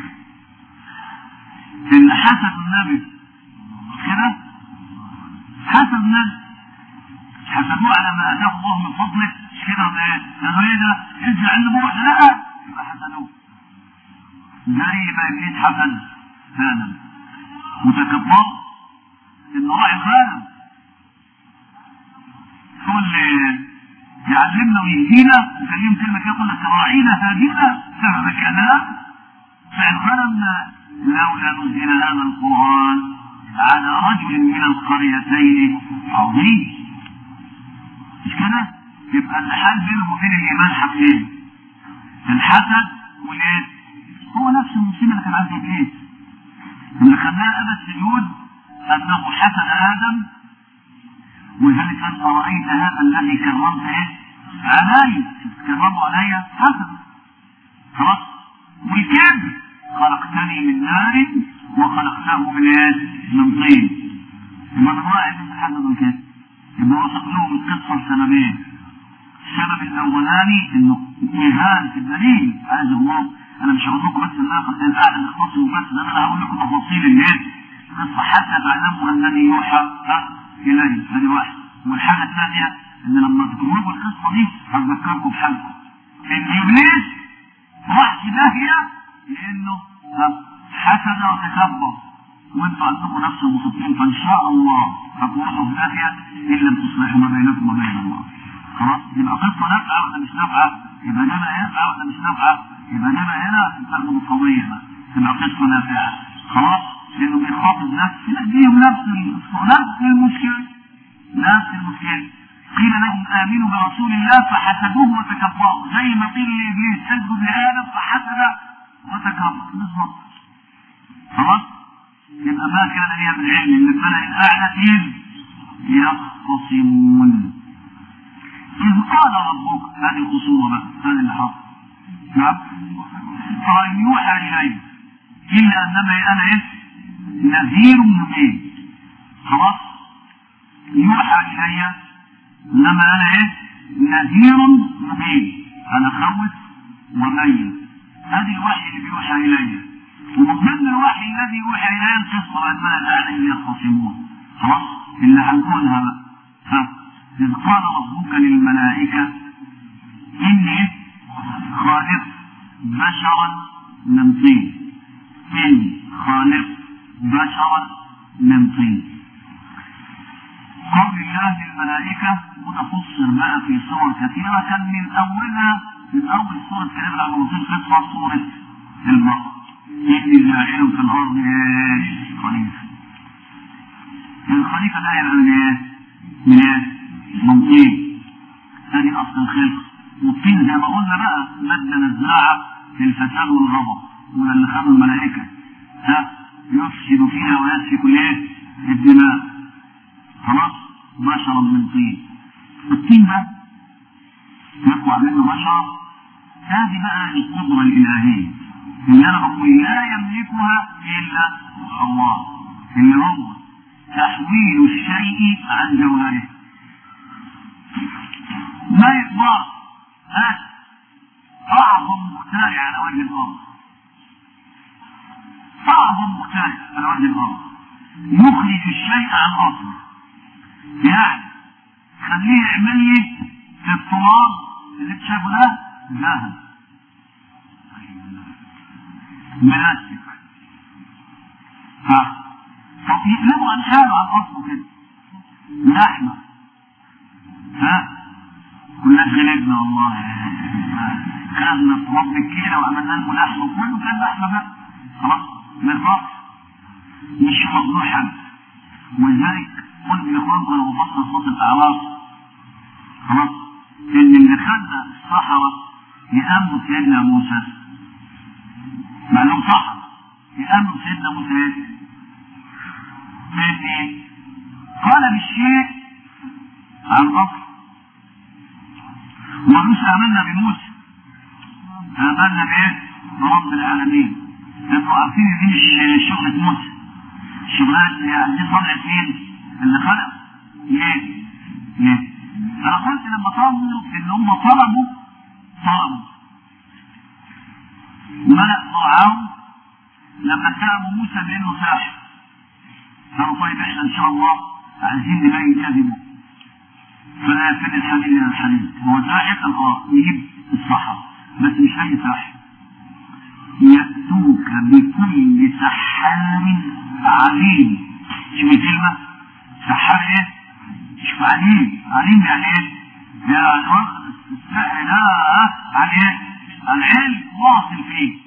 اللي حسد النبي كده حسد النبي حسدوه على ما اتاه الله من فضله مش كده ولا ايه؟ قالوا ايه ده؟ ارجع النبوة لا يبقى حسدوه زي ما ابليس حسد ادم وتكبر انه راعي غنم كل يعلمنا ويهدينا وكلمة كلمة كده يقول لك راعينا هادينا سبب كلام فالغنم لولا نزل هذا القرآن على رجل من القريتين عظيم مش كده؟ يبقى الحال بينه وبين الإيمان حاجتين الحسد والإيه؟ هو نفس المصيبة اللي كان عند إبليس اللي خلاها أبى السجود أنه حسد آدم ولذلك أنت رأيت هذا الذي كرمت إيه؟ علي كرمه علي حسد خلاص والكبر خلقتني من نار وخلقته من ايه؟ من طين يبقى من واحد من حاجه من كده يبقى وصف لهم القصه لسببين السبب الاولاني انه ايهان في الدليل عايز الله انا مش هقول لكم بس ان انا قد القاعده نختصر بس ده انا هقول لكم تفاصيل الايه؟ القصه حتى تعلموا انني يوحى الي هذه واحد والحاجه الثانيه ان لما تقربوا القصه دي هذكركم بحاجه ان ابليس راح في داهيه لانه حسد وتكبر وانتوا عندكم نفس المصيبتين فان شاء الله هتروحوا في داهيه ان لم تصلحوا ما بينكم وبين الله خلاص يبقى قصه نافعه ولا مش نافعه يبقى ده نافعه ولا مش نافعه يبقى ده هنا تاخدوا القضيه بقى تبقى قصه نافعه خلاص لانه بيخاطب نفس يديهم نفس نفس المشكله نفس المشكله قيل لهم امنوا برسول الله فحسدوه وتكبروا زي ما قيل لابليس اسجد لادم فحسد وتكبر بالظبط خلاص يبقى ما كان لي من علم ان الملأ الاعلى اذ يختصمون اذ قال ربك هذه الخصومه بقى هذا اللي حصل نعم قال يوحى الي الا انما انا ايه نذير مبين خلاص يوحى الي انما انا ايه نذير مبين انا خوف وبين هذه الوحي اللي بيوحى الي ومن ضمن الوحي الذي يوحى الي القصه الملأ الاعلى يختصمون خلاص اللي هنقولها بقى ها إذ قال ربك للملائكة إني خالق بشرا من طين إني خالق بشرا من طين قول الله للملائكة متفصل بقى في صور كثيرة كان من أولها من أول سورة كلام العروسين قصة سورة البقرة إني جاعل في الأرض خليفة الخليفة ده يبقى من إيه؟ من إيه؟ من طين ثاني اصل الخلق والطين زي ما قلنا بقى مادة نزاعة للفساد والغضب وده اللي خلوا الملائكة ها يفسد فيها ويسفك الايه؟ الدماء خلاص بشرا من طين الطين ده يطلع منه بشر هذه بقى القدرة الإلهية اللي أنا بقول لا يملكها إلا الله اللي هو تحويل الشيء عن جوهره ما يقدر ها اعظم مخترع على وجه الارض اعظم مخترع على وجه الارض يخرج الشيء عن اصله يعني خليه يعمل لي في التراب اللي انت شايفه ده ذهب بلاستيك ها طب يقلبوا عن حاله عن اصله كده لحمه ها كنا غلبنا والله خدنا تراب الكيلة وعملنا له لحمة كله كان لحمة بقى خلاص من الفرق مش موضوع حد ولذلك قلت لاخوانكم انا بفصل صوت الاعراف خلاص ان اللي خلى الصحراء يأمنوا سيدنا موسى مع انهم صحراء يأمنوا سيدنا موسى ايه؟ ايه؟ قال بالشيء عن اصل ومش آمنا بموسى آمنا بإيه؟ برب العالمين لأنه عارفين دي مش شغلة موسى شغلات يعني دي صنعة مين؟ اللي خلق ليه؟ ليه؟ أنا قلت لما طلبوا إن هم طلبوا طلبوا ملأ فرعون لما اتهموا موسى بأنه ساحر قالوا طيب احنا إن شاء الله عايزين نبين كذبه فلا يفل الحديد من الحديد هو ساحر اه يجيب السحر بس مش اي ساحر يأتوك بكل سحار عليم شوف الكلمة سحار ايه؟ شوف عليم عليم يعني ايه؟ يعني واخد السحر ده عن ايه؟ عن علم واصل فيه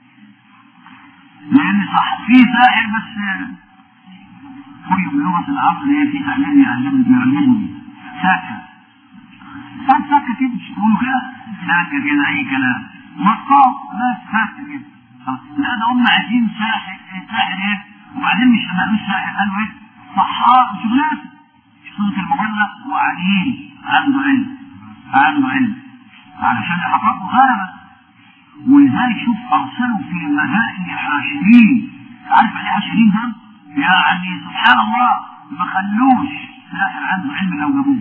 لان صح في ساحر بس كل بلغة العصر هي في تعليم يعلمني ساكن طب ساكن كده مش تقولوا كده ساكن كده اي كلام مطاط ناس ساكن كده لا ده هم عايزين ساحر ساحر ايه وبعدين مش مش ساحر قالوا ايه صحاء شغلات صوت المغلق وعليم عنده علم عنده علم علشان يحققوا غلبة ولذلك شوف ارسلوا في المدائن حاشرين عارف يعني حاشرين ده؟ يعني سبحان الله ما خلوش في الاخر عنده علم لو جابوه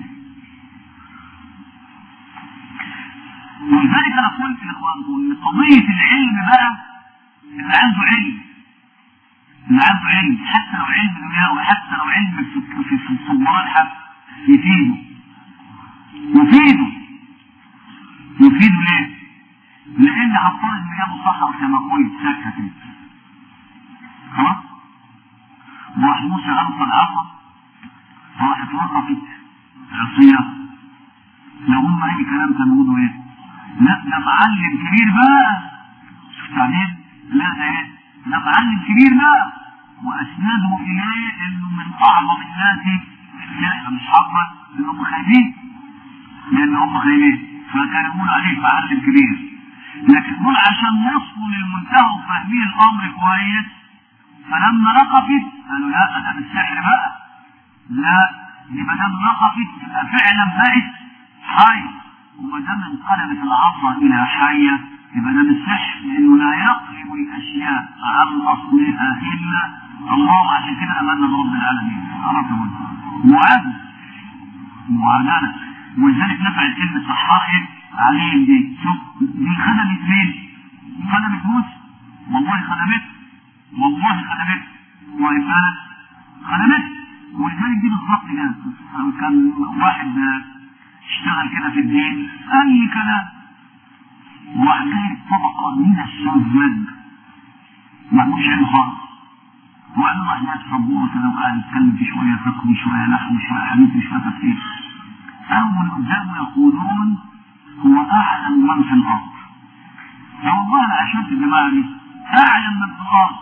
ولذلك انا قلت لاخوانكم ان قضيه العلم بقى اللي عنده علم اللي عنده علم حتى لو علم دنيا وحتى لو علم في في في الصومال حتى يفيده يفيده يفيده ليه؟ لان هفترض ان جابوا صحراء كما قلت سكه كده خلاص؟ وراح موسى ارسل عصا راحت وقفت عصيان لو هم اي كلام كانوا يقولوا ايه؟ لا ده معلم كبير بقى شفت عليه؟ لا ده ايه؟ ده معلم كبير بقى واسناده اليه انه من اعظم الناس لا مش حقا انهم خايبين لان هم خايبين فكانوا يقولوا عليه معلم كبير لكن دول عشان وصلوا للمنتهى وفاهمين الامر كويس فلما نقفت قالوا لا انا بالسحر بقى لا دي ما دام نقفت يبقى فعلا بقت حي وما دام انقلبت العصا الى حيه يبقى ده بالسحر لانه لا يقلب الاشياء عن اصلها الا الله عشان كده امنا برب العالمين عرفت معاد معادله ولذلك نفع كلمه صحائي عليهم دي شوف دي خدمت مين؟ خدمت موسى والله خدمت والله خدمت وإفادة خدمت ولذلك دي بالظبط كده كان واحد اشتغل كده في الدين اي كلام وراح جاي طبقه من السذج ما عندوش علم خالص وقال له احنا سبوره كده وقاعد يتكلم في شويه فقه وشويه نحو وشويه حديث وشويه تفسير اول قدامه يقولون هو اعلم من في الارض فوالله انا عشرت الجماعه دي اعلم من في الارض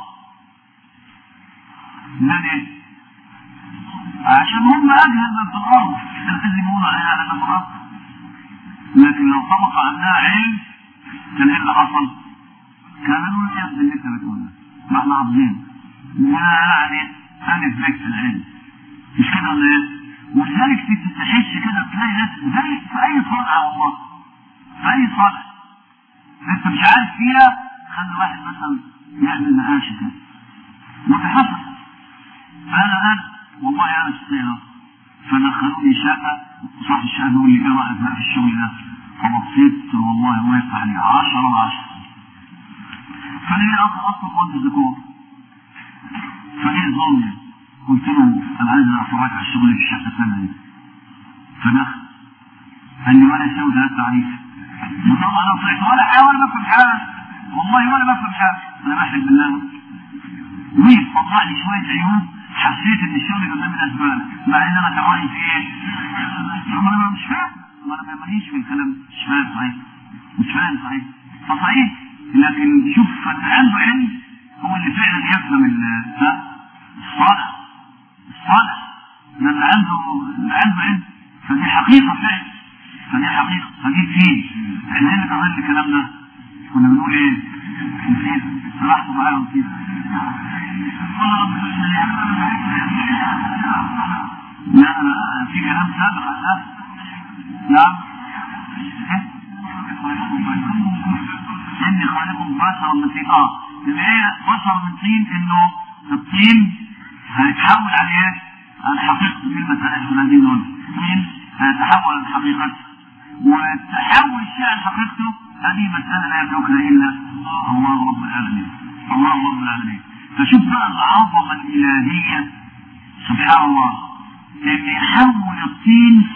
ده ليه؟ عشان هم اجهل من في الارض لازم يقولوا عليها اعلم من في الارض لكن لو طبق عندها علم كان ايه اللي حصل؟ كانوا يا ابني اللي انت بتقوله ما احنا عظيم يعني انا ازاي في العلم مش كده ولا ايه؟ ولذلك تحس كده تلاقي ناس زي في اي صنعه والله في اي صنعه انت مش عارف فيها خلي واحد مثلا يعمل نقاش كده وتحصل انا انا والله انا استيقظ فدخلوني شقه صاحب الشقه بيقول لي ايه رايك بقى في الشغل ده؟ فبصيت قلت له والله واقف عليه 10 10 فليه اصلا اصلا مهندس ديكور فايه ظلمي قلت له انا عايز افرجك على الشغل في الشقه الثانيه دي فدخل قال لي ولا يساوي ثلاث تعريف وطبعا انا طلعت ولا حاجه ولا بفهم حاجه والله ولا بفهم حاجه انا بحلف بالله مين طلع لي شويه عيوب حسيت ان الشغل قدامي الاسباب مع ان انا كان رايي في ايه؟ انا مش فاهم ما انا ماليش في الكلام مش فاهم صحيح مش فاهم صحيح فصحيح لكن شوف اللي عنده علم هو اللي فعلا يفهم الصالح الصالح ده اللي عنده اللي عنده علم فدي حقيقه فعلا فدي حقيقه فدي فيه احنا هنا كمان الكلام ده كنا بنقول ايه؟ نسيت سرحتوا معايا ونسيت لا انا في كلام سابق عن ده نعم اني خالق بشرا من طين اه اللي هي بشر من طين انه الطين هيتحول على ايه؟ عن حقيقة كلمة احنا عايزين نقول الطين هيتحول عن حقيقته وتحول الشيء عن حقيقته هذه مسألة لا يملكها إلا الله رب العالمين الله رب العالمين فشوف بقى العظمة الإلهية سبحان الله إن يحول الطين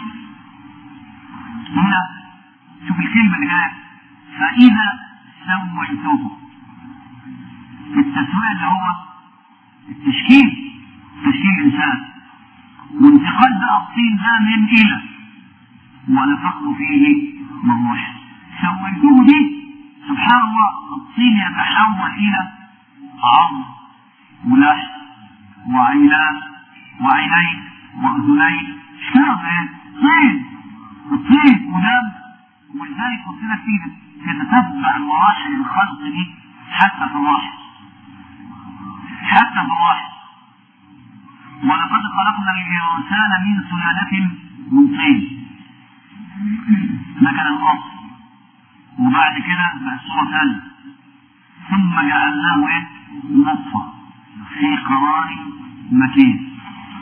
هنا شوف الكلمة اللي جاية فإذا سويته التسوية اللي هو التشكيل تشكيل الإنسان وانتقال بقى الطين ده من إلى ونفخت فيه من روحي سويته دي سبحان الله الطين يتحول إلى عظم ولحم وعينان وعينين وأذنين مش كده ايه؟ طين الطين ودم ولذلك قلت لك تيجي تتتبع مراحل الخلق دي حتى في الرحم حتى في الرحم ولقد خلقنا الإنسان من سلالة من طين ده كان الأصل وبعد كده بقى صورة ثانية ثم جعلناه ايه؟ نطفة في قرار مكين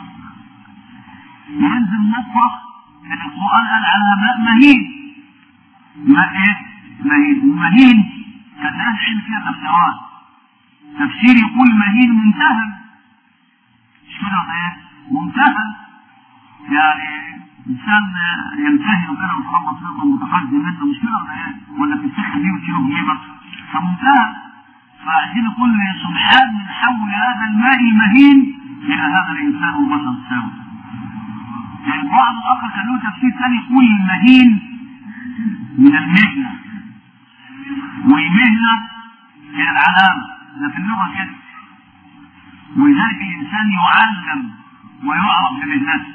ينزل نطفة اللي القرآن قال على ماء مهين ماء ايه؟ مهين ومهين كان ناس علم فيها تفسيرات تفسير يقول مهين منتهى مش كده ولا ايه؟ منتهى يعني انسان ينتهي وكده ويتخلص منه متقدم منه مش كده ولا ايه؟ ولا تتسخ بيه وتشيله بجيبك فمنتهى فعايزين نقول سبحان من حول هذا الماء المهين الى هذا الانسان والبشر الساوي. البعض الاخر كان له تفسير ثاني يقول المهين من المهنه والمهنه هي العلامه ده في اللغه كده ولذلك الانسان يعلم ويعرف بمهنته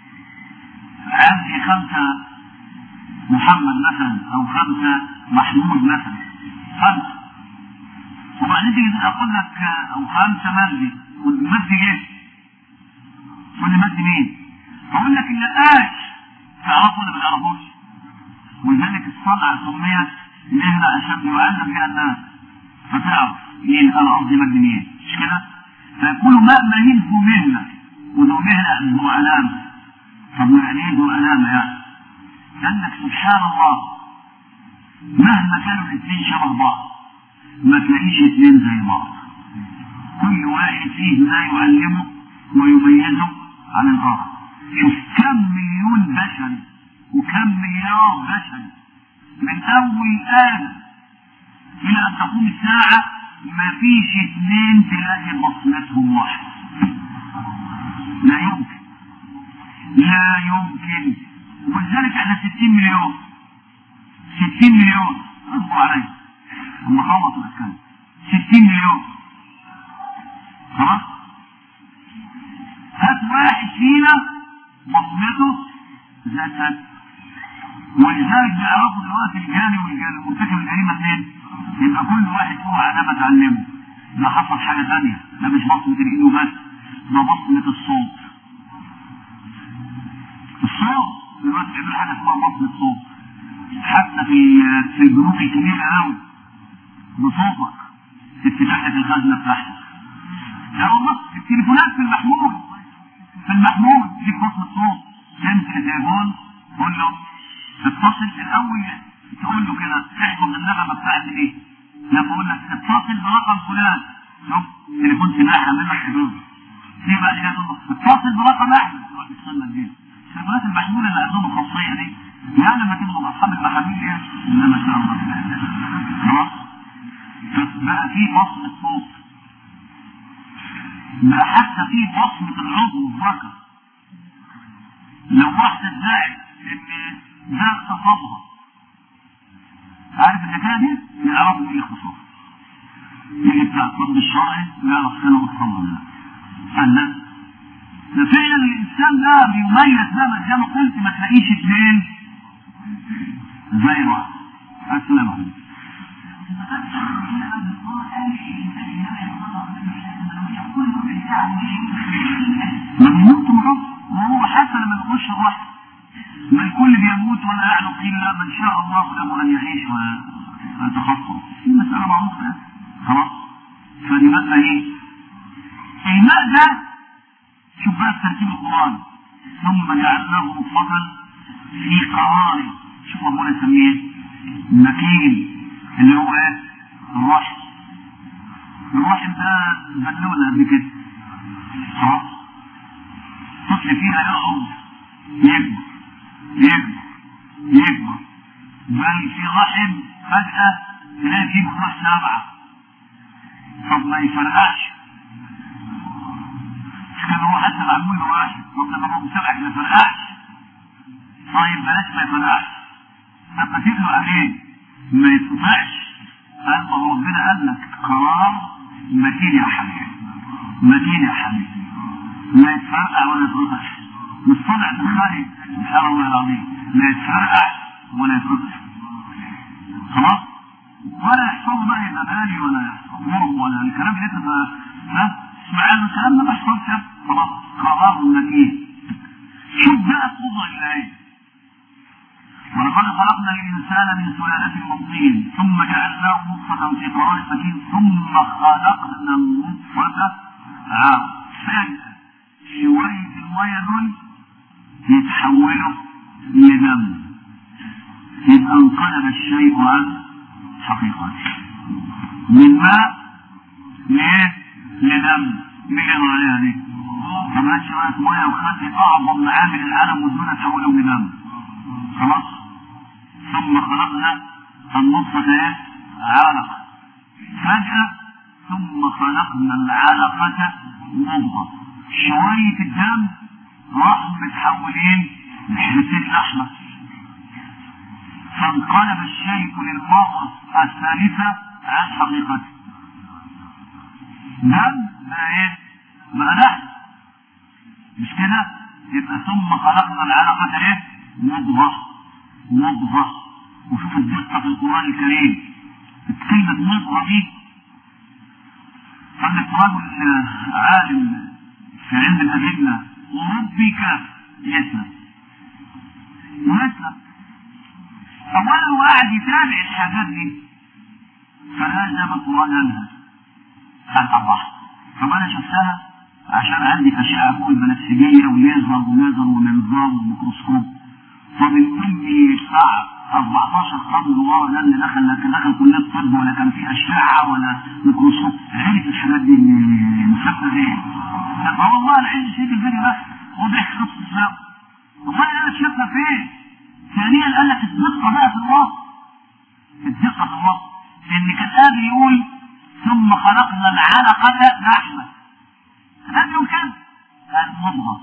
عندي خمسه محمد مثلا او خمسه محمود مثلا خمسه وبعدين تيجي اقول لك او خمسه مجدي والمجدي جه تقول لي مجدي مين؟ اقول لك النقاش تعرفوا ولا ما تعرفوش؟ ولذلك الصنعه سميت مهنه عشان يعلم بها الناس فتعرف مين انا قصدي مجدي مين مش كده؟ فيكون ماء مهين ذو مهنه وذو مهنه ذو علامه طب يعني ايه ذو علامه يعني؟ لانك سبحان الله مهما كانوا الاثنين شبه بعض ما تلاقيش اثنين زي بعض كل واحد فيه ما يعلمه ويميزه عن الاخر شوف كم مليون بشر وكم مليار بشر من اول ادم الى ان تقوم الساعه ما فيش اثنين تلاقي بصمتهم واحد لا يمكن لا يمكن ولذلك احنا 60 مليون 60 مليون اصبروا عليا اما خلص الاسكان 60 مليون خلاص هات واحد فينا بصمته زي الثاني ولذلك بيعرفوا دلوقتي الجاني والمرتكب الجريمه اثنين يبقى كل واحد له علامه تعلمه ده حصل حاجه ثانيه ده مش بصمه الايد وبس ده بصمه الصوت الصوت دلوقتي بيعملوا حاجه اسمها بصمه صوت حتى في في البنوك الكبيره قوي بصوتك في افتتاحة الخزنة بتاعتك. يا والله التليفونات في المحمول في المحمول دي بصمة صوت تمسك التليفون تقول له اتصل الأول تقول له كده احفظ النغمة بتاعت دي لا بقول لك اتصل برقم فلان شوف تليفون سلاحة منك حدود في بعد كده تقول له اتصل برقم أحمد تقول له استنى دي التليفونات المحمولة اللي عندهم الخاصية دي يعني لما تبقوا أصحاب المحاميل ايه؟ لا ما شاء الله خلاص فبقى في بصمة صوت بقى حتى في بصمة العضو الذكر لو واحدة ادعت ان ده اغتصبها عارف الحكاية دي؟ يعرفوا ايه الاغتصاب يجي بتاع الطب الشرعي ويعرف كانوا اغتصبوا ولا لا فعلا ففعلا الانسان ده بيميز زي ما زي ما قلت ما تلاقيش اثنين زي بعض السلام عليكم ما بيموت مرض وهو حتى لما يخش الرحم ما الكل بيموت ولا يعلم الا من شاء الله له ان يعيش ويتخصص في مساله معروفه خلاص فدي ماده ايه؟ الماء ده شوف بقى ترتيب القران ثم جعلناه نطفه في قرار شوف ربنا يسميه مكين اللي هو ايه؟ الرحم الرحم ده بلونا قبل كده خلاص طفل فيها يقعد يكبر يكبر يكبر بل في رحم فجأة تلاقي فيه بتروح سبعة طب ما يفرقعش مش كان هو حتى معمول له واحد طب لما هو سبعة ما يفرقعش طيب بلاش ما يفرقعش طب ما تبنوا عليه ما يتقطعش قال ما هو ربنا قال لك قرار متين يا حبيبي متين يا حبيبي لا يتفرقع ولا يتقطع مش طالع من الخارج سبحان الله العظيم لا يتفرقع ولا يتقطع خلاص ولا يحصل بقى يبقى بالي ولا يحصل ولا الكلام اللي انت ها اسمع الكلام ده ما يحصلش خلاص قرار متين شوف بقى قضى الآية ولقد خلقنا خلقنا الإنسان من سلالة من طين ثم جعلناه نطفة في قرار مكين ثم خلقنا النطفة فجأة شوية المية دول يتحولوا لدم يبقى انقلب الشيء عن حقيقته من ماء ليه؟ لدم مين اللي عليها دي؟ كمان شوية مية وخلي أعظم معامل العالم والدنيا تحولهم لدم خلاص؟ ثم خلقنا النطفة ايه؟ علقة فجأة ثم خلقنا العلقة مضغة شوية الدم راحوا متحولين لحتتين لحمة فانقلب الشيء للمرة الثالثة عن حقيقته دم بقى ايه؟ بقى لحم مش كده؟ يبقى ثم خلقنا العلقة ايه؟ مضغة مضغة وشوف الدقة في القرآن الكريم كلمة مضغة دي عندك رجل عالم في علم الأدلة وربك يسلم ويسلم أولا هو قاعد يتابع الحاجات دي فلازم القرآن عنها قال الله طب أنا شفتها عشان عندي أشعة فوق البنفسجية وليزر وليزر ومنظار وميكروسكوب فبالتالي بتاع 14 قرن ورا ده اللي دخل لا كان دخل كليه الطب ولا كان في اشعه ولا ميكروسكوب عرف الحاجات دي مسافه ايه؟ طب هو والله انا عايز اشيل الفيديو بس وضح خط الاسلام والله انا شايفها فين؟ ثانيا قال لك الدقه بقى في الوصف الدقه في الوصف ان كان قادر يقول ثم خلقنا العلقه لحمه كان يقول كده المضغه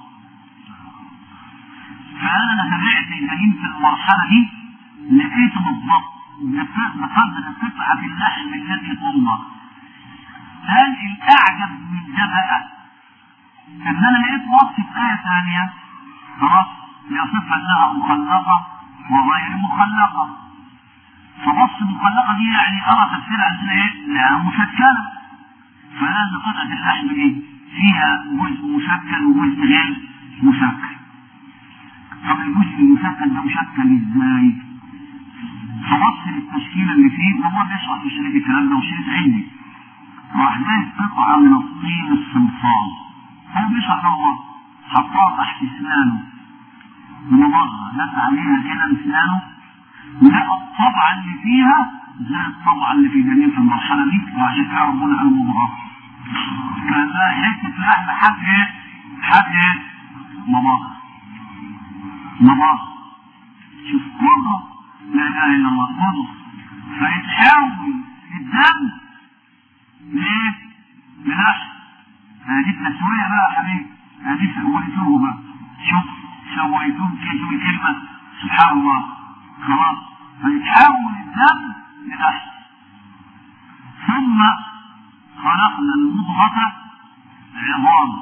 فانا تابعت الجنين في المرحله دي لقيته بالضبط بقدر قطعه اللحم التي تمضغ قال الاعجب من ده بقى ان انا لقيت وصف في ايه ثانيه خلاص يصفها انها مخلقه وغير مخلقه فوصف المخلقه دي يعني ارى تفسير عندنا ايه؟ لا مشكله فلان قطعه اللحم دي فيها جزء مشكل وجزء غير مشكل طب الجزء المشكل ده مشكل ازاي؟ فوصل التشكيله اللي فيه وهو بيشرح في شريط الكلام ده وشريط علمي راح جايب قطعه من الطين الصلصال هو بيشرح هو حطها تحت اسنانه بمضغه ناس عليها كده باسنانه لقى الطبعه اللي فيها زي الطبعه اللي في جنين في المرحله دي وعشان كده ربنا قال مضغه كان ده حته لحم حد ايه؟ حد ايه؟ مضغه مضغه شوف قدره لا اله الا الله قدره فيتحول الدم ليه؟ للحم هذه التسويه بقى يا حبيبي هذه سويتوه بقى شوف سويتوه كيف الكلمه سبحان الله خلاص فيتحول الدم للحم ثم خلقنا المضغة عظام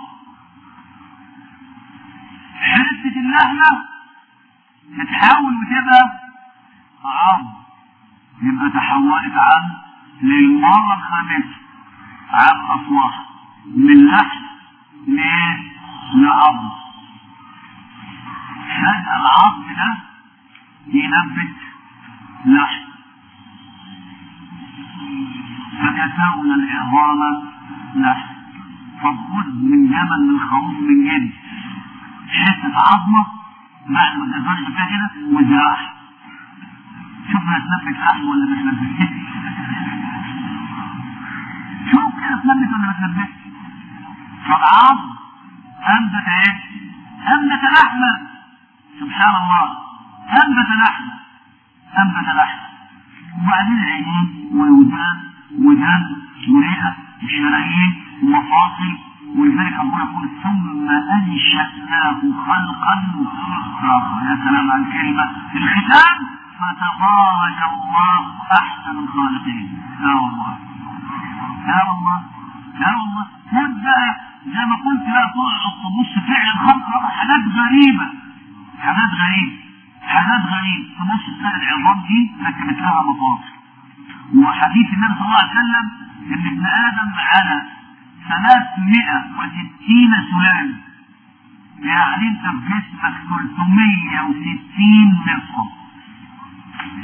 حتة اللحمة تتحول وتبقى عظم يبقى تحولت عن للمرة الخامسة عن أصلاح من لحم لإيه؟ لعظم فجأة العظم ده ينبت لحم فكسونا العظام لحم فخذ من جمل من خروف من جلد حتة عظمة بعد ما تزرج فيها كده وزراح شوف هتنبت لحم ولا ما تنبتش شوف كده تنبت ولا ما تنبتش فالعظم أنبت ايه؟ أنبت لحمة سبحان الله أنبت لحمة أنبت لحمة وبعدين عينين وودان ودم ورئة وشرايين ومفاصل ولذلك ربنا يقول ثم انشأناه خلقا آخر يا سلام على الكلمة في الختام فتبارك الله احسن الخالقين يا والله يا والله يا والله خد بقى زي ما قلت لا تقعد تبص فعلا خلق حاجات غريبة حاجات غريبة حاجات غريبة تبص تلاقي العظام دي ركبت لها مفاصل وحديث النبي صلى الله عليه وسلم ان ابن ادم على 360 سلالة يعني انت في جسمك 360 مفصل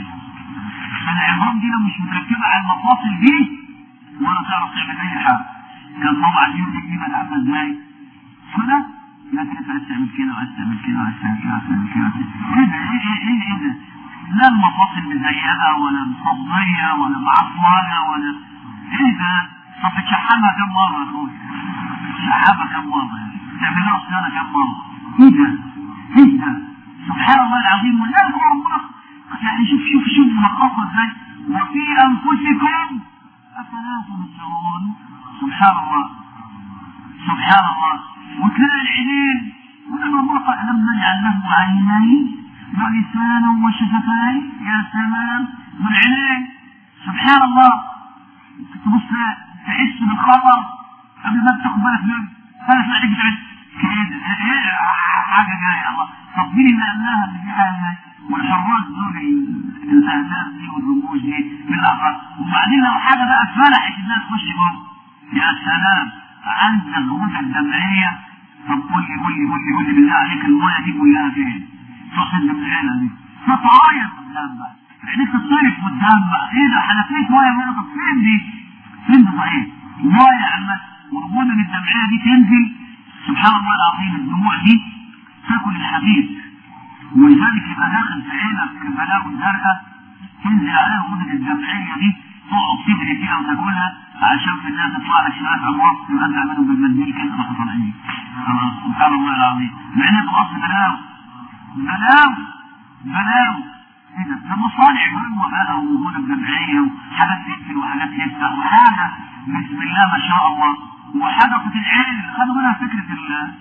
كان العظام دي لو مش متركبه على المفاصل دي ولا تعرف تعمل اي حاجه كان طبعا يمسك دي بقى عامله ازاي كده لكن انت عايز تعمل كده وعايز تعمل كده وعايز تعمل كده وعايز تعمل كده ايه ده ايه ايه ايه ايه ده لا المفاصل مزيقه ولا مصديه ولا معفره ولا ايه ده طب بتشحمها كم مره يا اخويا تشحمها كم مره تعملها صيانه كم مره ايه ده ايه ده سبحان الله العظيم ولذلك ربنا يعني شوف شوف شوف الرقاقه ازاي وفي انفسكم افلا تبصرون سبحان الله سبحان الله وتلاقي العينين ولما الله لم نجعل له عينين ولسانا وشفتين يا سلام والعينين سبحان الله تبص تحس بالخطر قبل ما تاخد بالك منه فانا في عليك تحس كده ايه حاجه جايه الله طب مين اللي قال لها ان في حاجه جايه والحراس دول الاهداف دي والرموز دي من الاخر وبعدين لو حاجه بقى اتفلحت انها تخش جوه يا سلام عندك غدة دمعية طب قول لي قول لي قول لي قول لي بالله عليك المية دي كلها فين؟ تاخد من العيلة دي تتعايط قدام بقى عينيك تطرف قدام بقى ايه ده حنفية مية بقى طب فين دي؟ فين ده صحيح؟ مية عمال والغدة الدمعية دي تنزل سبحان الله العظيم الدموع دي تاكل الحديد ولذلك يبقى داخل في عينك بلاوي زرقاء تنزل عليها الغدة الدمعية دي تقعد تجري فيها وتاكلها عشان في الناس تطلع لك شويه امراض يبقى انت عاملهم بالمنديل كده راح طالعين خلاص سبحان الله العظيم مع انها تبقى بلاوي بلاوي بلاوي ايه ده ده مصانع جوه بقى وغدة جمعيه وحاجات تقفل وحاجات تفتح وحاجه بسم الله ما شاء الله وحدقة العين اللي خدوا منها فكره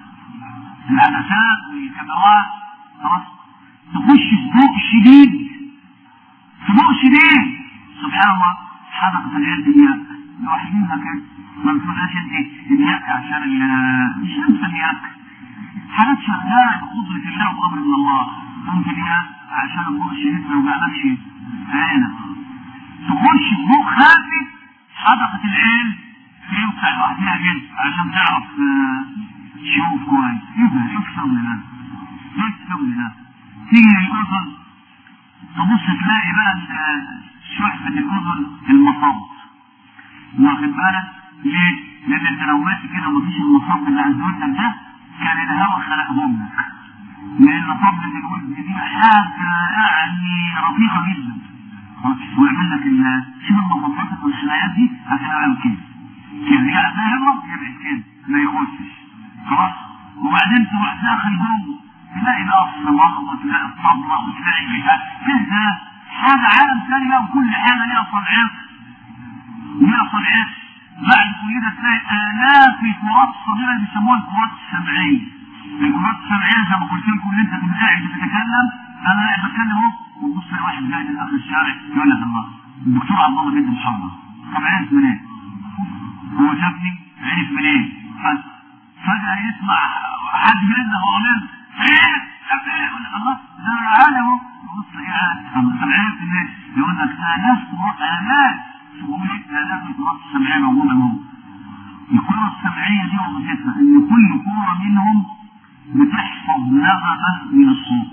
العدسات والكاميرات خلاص تخش في ضوء شديد في ضوء شديد سبحان الله حدقة العين دي لوحديها كده ما بتقولهاش انت الياك عشان مش انت الياك حاجات شغاله بقدرة الله وامر من الله انت الياك عشان الضوء الشديد ما يوجعلكش عينك تخش في ضوء خافي حدقة العين يوسع لوحدها كده عشان تعرف تشوف كويس ايه ده ايه الشغل ده؟ ايه الشغل ده؟ تيجي للاذن تبص تلاقي بقى شحفة الاذن المصاب واخد بالك ليه؟ لان انت لو ماشي كده ومفيش المصاب اللي عند ودنك ده كان الهواء خلقهم لك لان طبلة الودن دي حاجة يعني رفيقة جدا ويعمل لك شوف المصابات والخلايات دي هتعمل كده كده يعني ده يضرب يبعد كده ما يخشش خلاص وبعدين تروح داخل جوه تلاقي بقى الصمام وتلاقي الطبلة وتلاقي البتاع كده حاجة عالم ثاني بقى وكل حاجة ليها صنعات ليها صنعات بعد كل ده تلاقي آلاف الكرات الصغيرة اللي بيسموها الكرات السمعية الكرات السمعية زي ما قلت لكم اللي انت تبقى قاعد بتتكلم انا قاعد بتكلم اهو وتبص على واحد جاي من اخر الشارع يقول لك الله الدكتور عبد الله بن محمد طب عرف منين؟ هو شافني عرف منين؟ فجأة يسمع حد جاي هو عمل ايه؟ ايه؟ الله ده عالم اهو بص ايه طب عرفت منين؟ يقول لك آلاف آلاف سهولة آلاف الكرات السمعية موجودة جوه الكرة السمعية دي وظيفتها إن كل كرة منهم بتحفظ نغمة من الصوت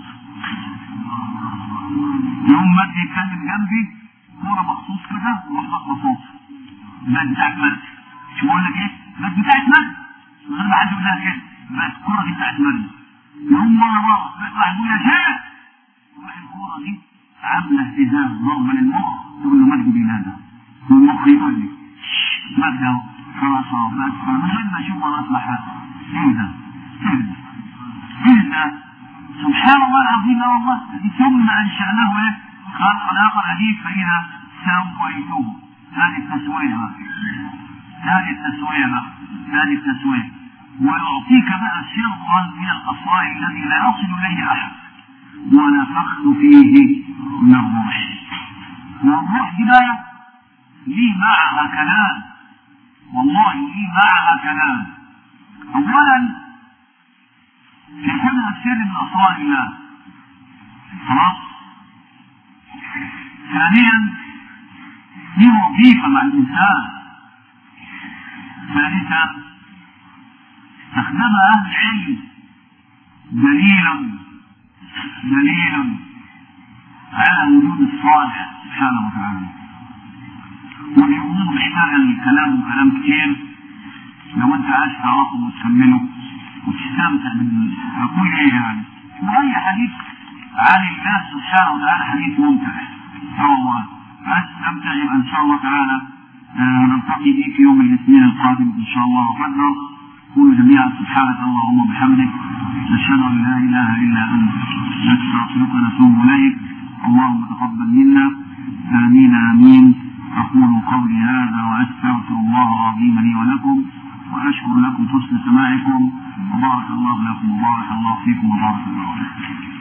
يوم ما يتكلم جنبي كرة مخصوص كده يروح نقطة صوت ده بتاعت مجد شو بقول لك ايه؟ بس بتاعت مجد من غير ما حد يقول لها كده بس الكرة دي بتاعت مجد يوم ورا ورا واحد يقول يا شيخ تروح الكرة دي عاملة اهتزاز ضربة للمخ تقول له مجد بينادى والمخ يقول لي مجد اهو خلاص اهو بس من غير ما اشوف ولا اسمع حاجة ايه ده؟ ايه ده؟ ايه ده؟ سبحان الله العظيم لا والله ثم انشأناه ايه؟ خلق الاخر حديث فاذا سويته هذه التسوية بقى هذه التسوية بقى هذه التسوية ويعطيك بقى سرا من الاسرار الذي لا يصل اليه احد ونفخت فيه من الروح والروح دي بقى ليه معها كلام والله ليه معها كلام اولا في كونها سر من اسرار الله خلاص ثانيا ليه وظيفة مع الإنسان ثالثا استخدمها أهل العلم دليل دليل على وجود الصالح سبحانه وتعالى والحضور محتاجة للكلام وكلام كتير لو انت عايز تعرفه وتكمله وتستمتع من اقول ايه يعني واي حديث عن الله سبحانه وتعالى حديث ممتع اه والله عايز تستمتع يبقى ان شاء الله تعالى آه نلتقي بيك يوم الاثنين القادم ان شاء الله وقدر قولوا جميعا سبحانك اللهم وبحمدك نشهد ان لا اله الا انت نستغفرك ونتوب اليك اللهم تقبل منا امين امين اقول قولي هذا واستغفر الله العظيم لي ولكم واشكر لكم حسن سماعكم وبارك الله لكم وبارك الله فيكم وبارك الله عليكم